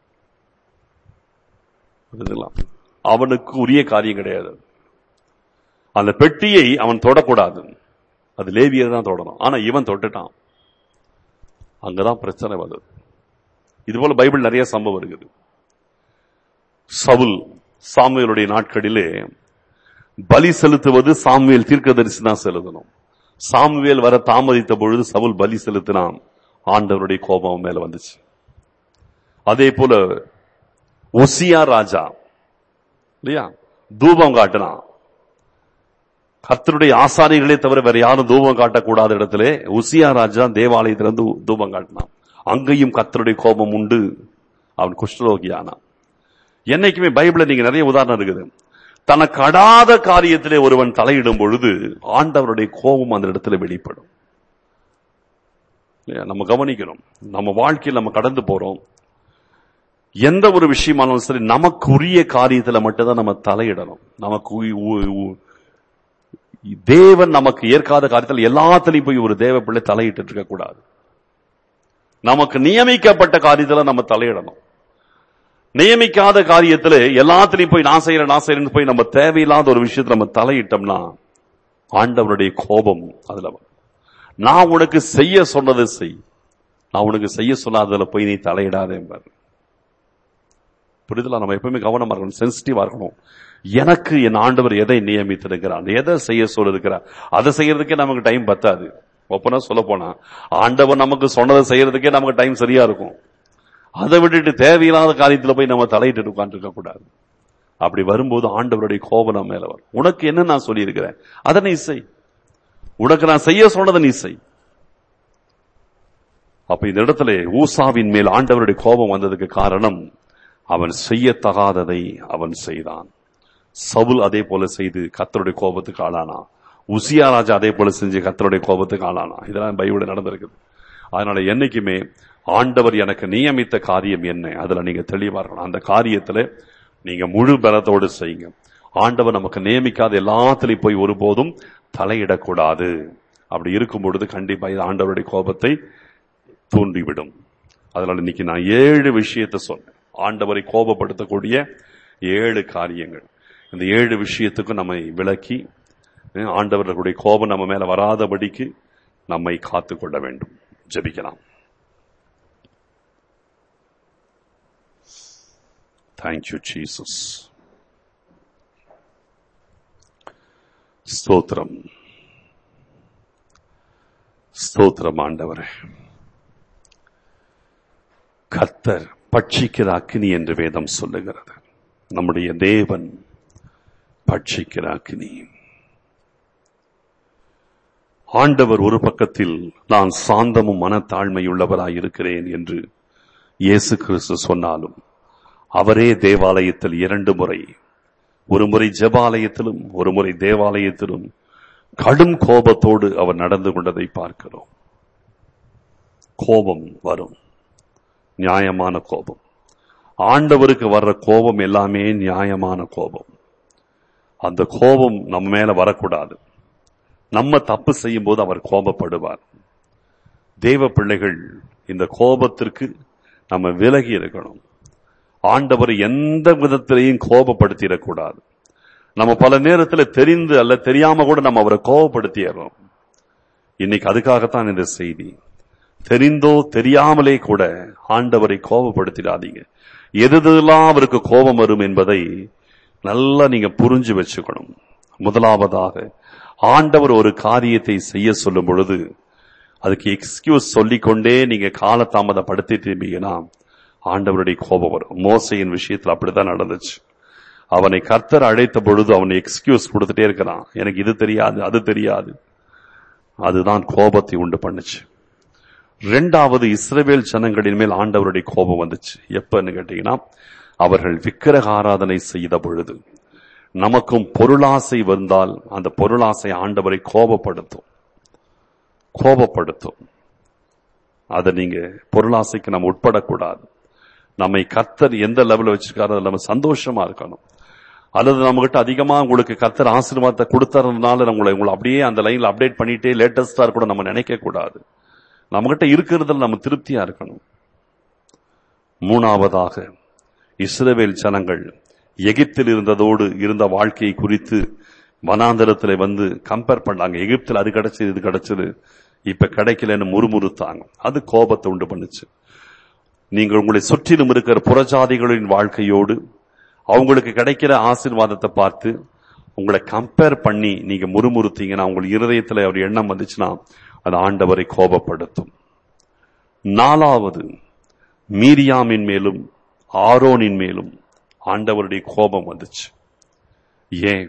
புரியுதுங்களா? அவனுக்கு உரிய காரியம் கிடையாது அந்த பெட்டியை அவன் தொடக்கூடாது அது லேவியர் தான் தொடணும் ஆனா இவன் தொட்டுட்டான் அங்கதான் பிரச்சனை வந்தது இது போல பைபிள் நிறைய சம்பவம் இருக்குது சவுல் சாமுவேலுடைய நாட்களிலே பலி செலுத்துவது சாமுவேல் தீர்க்கதரிசி தான் செலுத்தணும் சாமுவேல் வர தாமதித்த பொழுது சவுல் பலி செலுத்தினான் ஆண்டவருடைய கோபம் அவன் மேல வந்துச்சு அதே போல ஒசியா ராஜா இல்லையா தூபம் காட்டினான் கர்த்தருடைய ஆசாரியர்களே தவிர வேற யாரும் தூபம் காட்டக்கூடாத இடத்திலே உசியா ராஜா தேவாலயத்திலிருந்து தூபம் காட்டினான் அங்கேயும் கர்த்தருடைய கோபம் உண்டு அவன் குஷ்டரோகியானான் என்னைக்குமே பைபிள்ல நீங்க நிறைய உதாரணம் இருக்குது தனக்கு அடாத காரியத்திலே ஒருவன் தலையிடும் பொழுது ஆண்டவருடைய கோபம் அந்த இடத்துல வெளிப்படும் இல்லையா? நம்ம கவனிக்கணும் நம்ம வாழ்க்கையில் நம்ம கடந்து போறோம் எந்த ஒரு விஷயமானாலும் சரி நமக்கு உரிய காரியத்துல மட்டும்தான் நம்ம தலையிடணும் நமக்கு உ- உ- உ- தேவன் நமக்கு ஏற்காத காரியத்தில் எல்லாத்திலையும் போய் ஒரு தேவ பிள்ளை தலையிட்டு இருக்க கூடாது நமக்கு நியமிக்கப்பட்ட காரியத்துல நம்ம தலையிடணும் நியமிக்காத காரியத்துல எல்லாத்திலையும் போய் நான் செய்யறேன் நான் செய்யறேன்னு போய் நம்ம தேவையில்லாத ஒரு விஷயத்துல நம்ம தலையிட்டோம்னா ஆண்டவருடைய கோபம் அதுல வரும். நான் உனக்கு செய்ய சொன்னதை செய் நான் உனக்கு செய்ய சொல்லாததுல போய் நீ தலையிடாதே பாரு புரிதலா நம்ம எப்பவுமே கவனமா இருக்கணும் சென்சிட்டிவா இருக்கணும் எனக்கு என் ஆண்டவர் எதை நியமித்திருக்கிறார் எதை செய்ய சொல்லிருக்கிறார் அதை செய்யறதுக்கே நமக்கு டைம் பத்தாது ஒப்பனா சொல்ல போனா ஆண்டவர் நமக்கு சொன்னதை செய்யறதுக்கே நமக்கு டைம் சரியா இருக்கும் அதை விட்டுட்டு தேவையில்லாத காரியத்துல போய் நம்ம தலையிட்டு உட்கார்ந்து கூடாது அப்படி வரும்போது ஆண்டவருடைய கோபம் நம்ம மேல வரும் உனக்கு என்ன நான் சொல்லியிருக்கிறேன் அதை நீ செய் உனக்கு நான் செய்ய சொன்னதை நீ செய் அப்ப இந்த இடத்துல ஊசாவின் மேல் ஆண்டவருடைய கோபம் வந்ததுக்கு காரணம் அவன் செய்யத்தகாததை அவன் செய்தான் சவுல் அதே போல செய்து கத்தருடைய கோபத்துக்கு ஆளானா உசியா ராஜா அதே போல செஞ்சு கத்தருடைய கோபத்துக்கு ஆளானா இதெல்லாம் பைபிள் நடந்திருக்குது அதனால என்னைக்குமே ஆண்டவர் எனக்கு நியமித்த காரியம் என்ன அதுல நீங்க தெளிவா இருக்கணும் அந்த காரியத்துல நீங்க முழு பலத்தோடு செய்யுங்க ஆண்டவர் நமக்கு நியமிக்காத எல்லாத்திலையும் போய் ஒருபோதும் தலையிடக்கூடாது அப்படி இருக்கும் பொழுது கண்டிப்பா இது ஆண்டவருடைய கோபத்தை தூண்டிவிடும் அதனால இன்னைக்கு நான் ஏழு விஷயத்தை சொன்னேன் ஆண்டவரை கோபப்படுத்தக்கூடிய ஏழு காரியங்கள் இந்த ஏழு விஷயத்துக்கும் நம்மை விளக்கி அஹ், ஆண்டவர்களுடைய கோபம் நம்ம மேல வராதபடிக்கு நம்மை காத்துக் கொள்ள வேண்டும் ஜெபிக்கலாம் தேங்க்யூ ஜீசஸ் ஸ்தோத்திரம் ஸ்தோத்திரம் ஆண்டவரே கர்த்தர் பட்சிக்கிற அக்கினி என்று வேதம் சொல்லுகிறது நம்முடைய தேவன் பட்சிக்கிற அக்கினி ஆண்டவர் ஒரு பக்கத்தில் நான் சாந்தமும் மனத்தாழ்மையுள்ளவராய் இருக்கிறேன் என்று இயேசு கிறிஸ்து சொன்னாலும் அவரே தேவாலயத்தில் இரண்டு முறை ஒரு முறை ஜெபாலயத்திலும் ஒரு முறை தேவாலயத்திலும் கடும் கோபத்தோடு அவர் நடந்து கொண்டதை பார்க்கிறோம் கோபம் வரும் நியாயமான கோபம் ஆண்டவருக்கு வர்ற கோபம் எல்லாமே நியாயமான கோபம் அந்த கோபம் நம்ம மேல வரக்கூடாது நம்ம தப்பு செய்யும் போது அவர் கோபப்படுவார் தேவ பிள்ளைகள் இந்த கோபத்திற்கு நம்ம விலகி இருக்கணும் ஆண்டவர் எந்த விதத்திலையும் கோபப்படுத்திடக்கூடாது நம்ம பல நேரத்தில் தெரிந்து அல்ல தெரியாம கூட நம்ம அவரை கோபப்படுத்திடுறோம் இன்னைக்கு அதுக்காகத்தான் இந்த செய்தி தெரிந்தோ தெரியாமலே கூட ஆண்டவரை கோபப்படுத்திடாதீங்க எது எதெல்லாம் அவருக்கு கோபம் வரும் என்பதை நல்லா நீங்க புரிஞ்சு வச்சுக்கணும் முதலாவதாக ஆண்டவர் ஒரு காரியத்தை செய்ய சொல்லும் பொழுது அதுக்கு எக்ஸ்கியூஸ் சொல்லிக்கொண்டே நீங்க காலதாமதப்படுத்திட்டீங்கன்னா ஆண்டவருடைய கோபம் வரும் மோசையின் விஷயத்தில் அப்படித்தான் நடந்துச்சு அவனை கர்த்தர் அழைத்த பொழுது அவனை எக்ஸ்கியூஸ் கொடுத்துட்டே இருக்கிறான் எனக்கு இது தெரியாது அது தெரியாது அதுதான் கோபத்தை உண்டு பண்ணுச்சு ரெண்டாவது இஸ்ரவேல் ஜனங்களின் மேல் ஆண்டவருடைய கோபம் வந்துச்சு எப்பன்னு கேட்டீங்கன்னா அவர்கள் விக்கிரக ஆராதனை செய்த பொழுது நமக்கும் பொருளாசை வந்தால் அந்த பொருளாசை ஆண்டவரை கோபப்படுத்தும் கோபப்படுத்தும் அதை நீங்க பொருளாசைக்கு நம்ம உட்படக்கூடாது நம்மை கர்த்தர் எந்த லெவலில் வச்சிருக்காரோ அதுல நம்ம சந்தோஷமா இருக்கணும் அல்லது நம்மகிட்ட அதிகமா உங்களுக்கு கர்த்தர் ஆசீர்வாதத்தை கொடுத்தறதுனால உங்களை உங்களை அப்படியே அந்த லைன்ல அப்டேட் பண்ணிட்டே லேட்டஸ்டா கூட நம்ம நினைக்க கூடாது நம்மகிட்ட இருக்கிறதுல நம்ம திருப்தியா இருக்கணும் மூணாவதாக இஸ்ரவேல் ஜனங்கள் எகிப்தில் இருந்ததோடு இருந்த வாழ்க்கையை குறித்து வனாந்தரத்தில் வந்து கம்பேர் பண்ணாங்க எகிப்தில் அது கிடைச்சது இது கிடைச்சது இப்ப கிடைக்கலன்னு முறுமுறுத்தாங்க அது கோபத்தை உண்டு பண்ணுச்சு நீங்கள் உங்களை சுற்றிலும் இருக்கிற புறஜாதிகளின் வாழ்க்கையோடு அவங்களுக்கு கிடைக்கிற ஆசீர்வாதத்தை பார்த்து உங்களை கம்பேர் பண்ணி நீங்க முறுமுறுத்தீங்கன்னா உங்கள் இருதயத்துல ஒரு எண்ணம் வந்துச்சுன்னா அது ஆண்டவரை கோபப்படுத்தும் நாலாவது மீரியாமின் மேலும் ஆரோனின் மேலும் ஆண்டவருடைய கோபம் வந்துச்சு ஏன்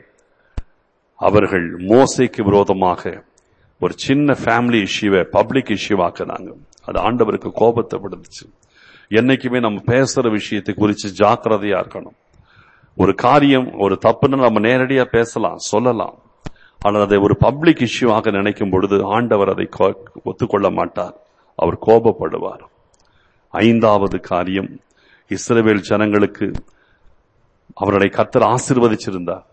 அவர்கள் மோசைக்கு விரோதமாக ஒரு சின்ன ஃபேமிலி இஷ்யூவை பப்ளிக் இஷ்யூவாக்குனாங்க அது ஆண்டவருக்கு கோபத்தை விடுந்துச்சு என்னைக்குமே நம்ம பேசுற விஷயத்தை குறித்து ஜாக்கிரதையா இருக்கணும் ஒரு காரியம் ஒரு தப்புன்னு நம்ம நேரடியா பேசலாம் சொல்லலாம் ஆனால் அதை ஒரு பப்ளிக் இஷ்யூவாக நினைக்கும் பொழுது ஆண்டவர் அதை கோ- ஒத்துக்கொள்ள மாட்டார் அவர் கோபப்படுவார் ஐந்தாவது காரியம் இஸ்ரவேல் ஜனங்களுக்கு அவர்களை கத்தர் ஆசிர்வதிச்சிருந்தார்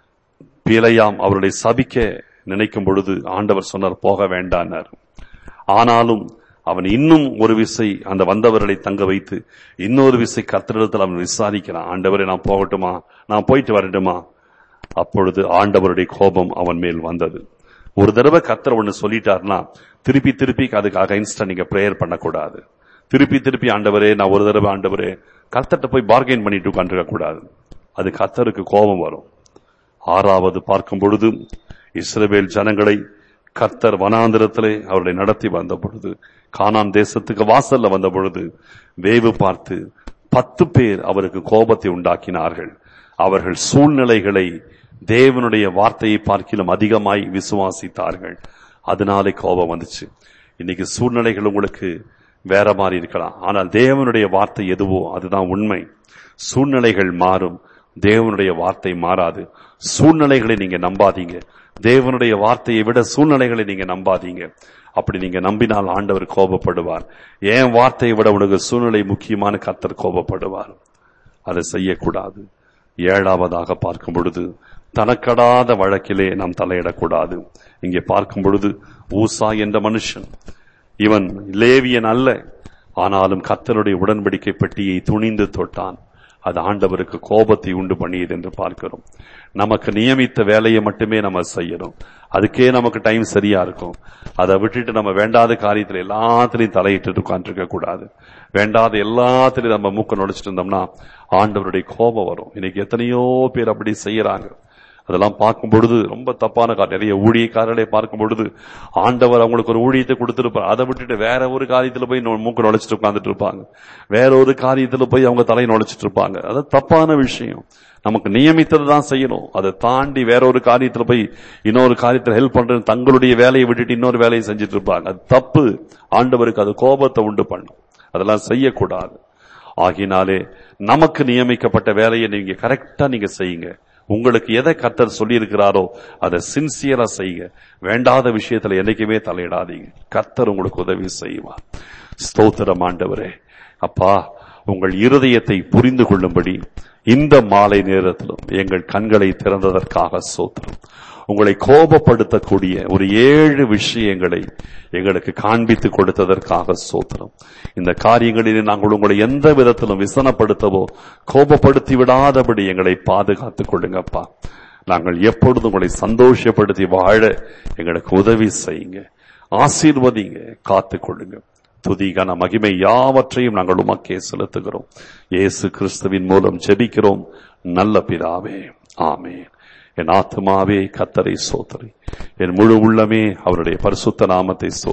பிழையாம் அவருடைய சபிக்க நினைக்கும் பொழுது ஆண்டவர் சொன்னார் போக வேண்டானார் ஆனாலும் அவன் இன்னும் ஒரு விசை அந்த வந்தவர்களை தங்க வைத்து இன்னொரு விசை கத்தரிடத்தில் அவன் விசாரிக்கிறான் ஆண்டவரை நான் போகட்டுமா நான் போயிட்டு வரட்டுமா அப்பொழுது ஆண்டவருடைய கோபம் அவன் மேல் வந்தது ஒரு தடவை கத்தர் ஒண்ணு சொல்லிட்டார்னா திருப்பி திருப்பி அதுக்கு அகைன்ஸ்டா நீங்க பிரேயர் பண்ணக்கூடாது திருப்பி திருப்பி ஆண்டவரே நான் ஒரு தடவை ஆண்டவரே கத்தர்ட்ட போய் பார்கெயின் பண்ணிட்டு உட்காந்துருக்க கூடாது அது கத்தருக்கு கோபம் வரும் ஆறாவது பார்க்கும் பொழுது இஸ்ரவேல் ஜனங்களை கர்த்தர் வனாந்திரத்திலே அவர்களை நடத்தி வந்த பொழுது கானான் தேசத்துக்கு வாசல்ல வந்த பொழுது வேவு பார்த்து பத்து பேர் அவருக்கு கோபத்தை உண்டாக்கினார்கள் அவர்கள் சூழ்நிலைகளை தேவனுடைய வார்த்தையை பார்க்கிலும் அதிகமாய் விசுவாசித்தார்கள் அதனாலே கோபம் வந்துச்சு இன்னைக்கு சூழ்நிலைகள் உங்களுக்கு வேற மாதிரி இருக்கலாம் ஆனால் தேவனுடைய வார்த்தை எதுவோ அதுதான் உண்மை சூழ்நிலைகள் மாறும் தேவனுடைய வார்த்தை மாறாது சூழ்நிலைகளை நீங்க நம்பாதீங்க தேவனுடைய வார்த்தையை விட சூழ்நிலைகளை நீங்க நம்பாதீங்க அப்படி நீங்க நம்பினால் ஆண்டவர் கோபப்படுவார் என் வார்த்தையை விட உனக்கு சூழ்நிலை முக்கியமான கர்த்தர் கோபப்படுவார் அதை செய்யக்கூடாது ஏழாவதாக பார்க்கும் பொழுது தனக்கடாத வழக்கிலே நாம் தலையிடக்கூடாது இங்கே பார்க்கும் பொழுது ஊசா என்ற மனுஷன் இவன் லேவியன் அல்ல ஆனாலும் கர்த்தருடைய உடன்படிக்கை பெட்டியை துணிந்து தொட்டான் அது ஆண்டவருக்கு கோபத்தை உண்டு பண்ணியது என்று பார்க்கிறோம் நமக்கு நியமித்த வேலையை மட்டுமே நம்ம செய்யணும் அதுக்கே நமக்கு டைம் சரியா இருக்கும் அதை விட்டுட்டு நம்ம வேண்டாத காரியத்துல எல்லாத்திலையும் தலையிட்டு உட்காந்துருக்க கூடாது வேண்டாத எல்லாத்திலையும் நம்ம மூக்க நுழைச்சிட்டு இருந்தோம்னா ஆண்டவருடைய கோபம் வரும் இன்னைக்கு எத்தனையோ பேர் அப்படி செய்யறாங்க அதெல்லாம் பார்க்கும் பொழுது ரொம்ப தப்பான காரியம் நிறைய ஊழியக்காரர்களை பார்க்கும் பொழுது ஆண்டவர் அவங்களுக்கு ஒரு ஊழியத்தை கொடுத்திருப்பார் அதை விட்டுட்டு வேற ஒரு காரியத்துல போய் நொ- மூக்கு நுழைச்சிட்டு உட்கார்ந்துட்டு இருப்பாங்க வேற ஒரு காரியத்துல போய் அவங்க தலையை நுழைச்சிட்டு இருப்பாங்க அது தப்பான விஷயம் நமக்கு நியமித்தது தான் செய்யணும் அதை தாண்டி வேற ஒரு காரியத்துல போய் இன்னொரு காரியத்துல ஹெல்ப் பண்றது தங்களுடைய வேலையை விட்டுட்டு இன்னொரு வேலையை செஞ்சுட்டு இருப்பாங்க அது தப்பு ஆண்டவருக்கு அது கோபத்தை உண்டு பண்ணும் அதெல்லாம் செய்யக்கூடாது ஆகினாலே நமக்கு நியமிக்கப்பட்ட வேலையை நீங்க கரெக்டா நீங்க செய்யுங்க உங்களுக்கு எதை கர்த்தர் சொல்லி இருக்கிறாரோ அதை சின்சியரா செய்யுங்க வேண்டாத விஷயத்துல என்னைக்குமே தலையிடாதீங்க கர்த்தர் உங்களுக்கு உதவி செய்வார் ஸ்தோத்திரம் ஆண்டவரே அப்பா உங்கள் இருதயத்தை புரிந்து கொள்ளும்படி இந்த மாலை நேரத்திலும் எங்கள் கண்களை திறந்ததற்காக சோத்திரம் உங்களை கோபப்படுத்தக்கூடிய ஒரு ஏழு விஷயங்களை எங்களுக்கு காண்பித்து கொடுத்ததற்காக சோத்திரம் இந்த காரியங்களில் நாங்கள் உங்களை எந்த விதத்திலும் விசனப்படுத்தவோ கோபப்படுத்தி விடாதபடி எங்களை பாதுகாத்துக் கொள்ளுங்கப்பா நாங்கள் எப்பொழுதும் உங்களை சந்தோஷப்படுத்தி வாழ எங்களுக்கு உதவி செய்யுங்க ஆசீர்வதிங்க காத்துக் கொள்ளுங்க துதிகான மகிமை யாவற்றையும் நாங்கள் உமக்கே செலுத்துகிறோம் இயேசு கிறிஸ்துவின் மூலம் ஜெபிக்கிறோம் நல்ல பிதாவே ஆமென் என் ஆத்துமாவே கத்தரை சோதரி என் முழு உள்ளமே அவருடைய பரிசுத்த நாமத்தை சோ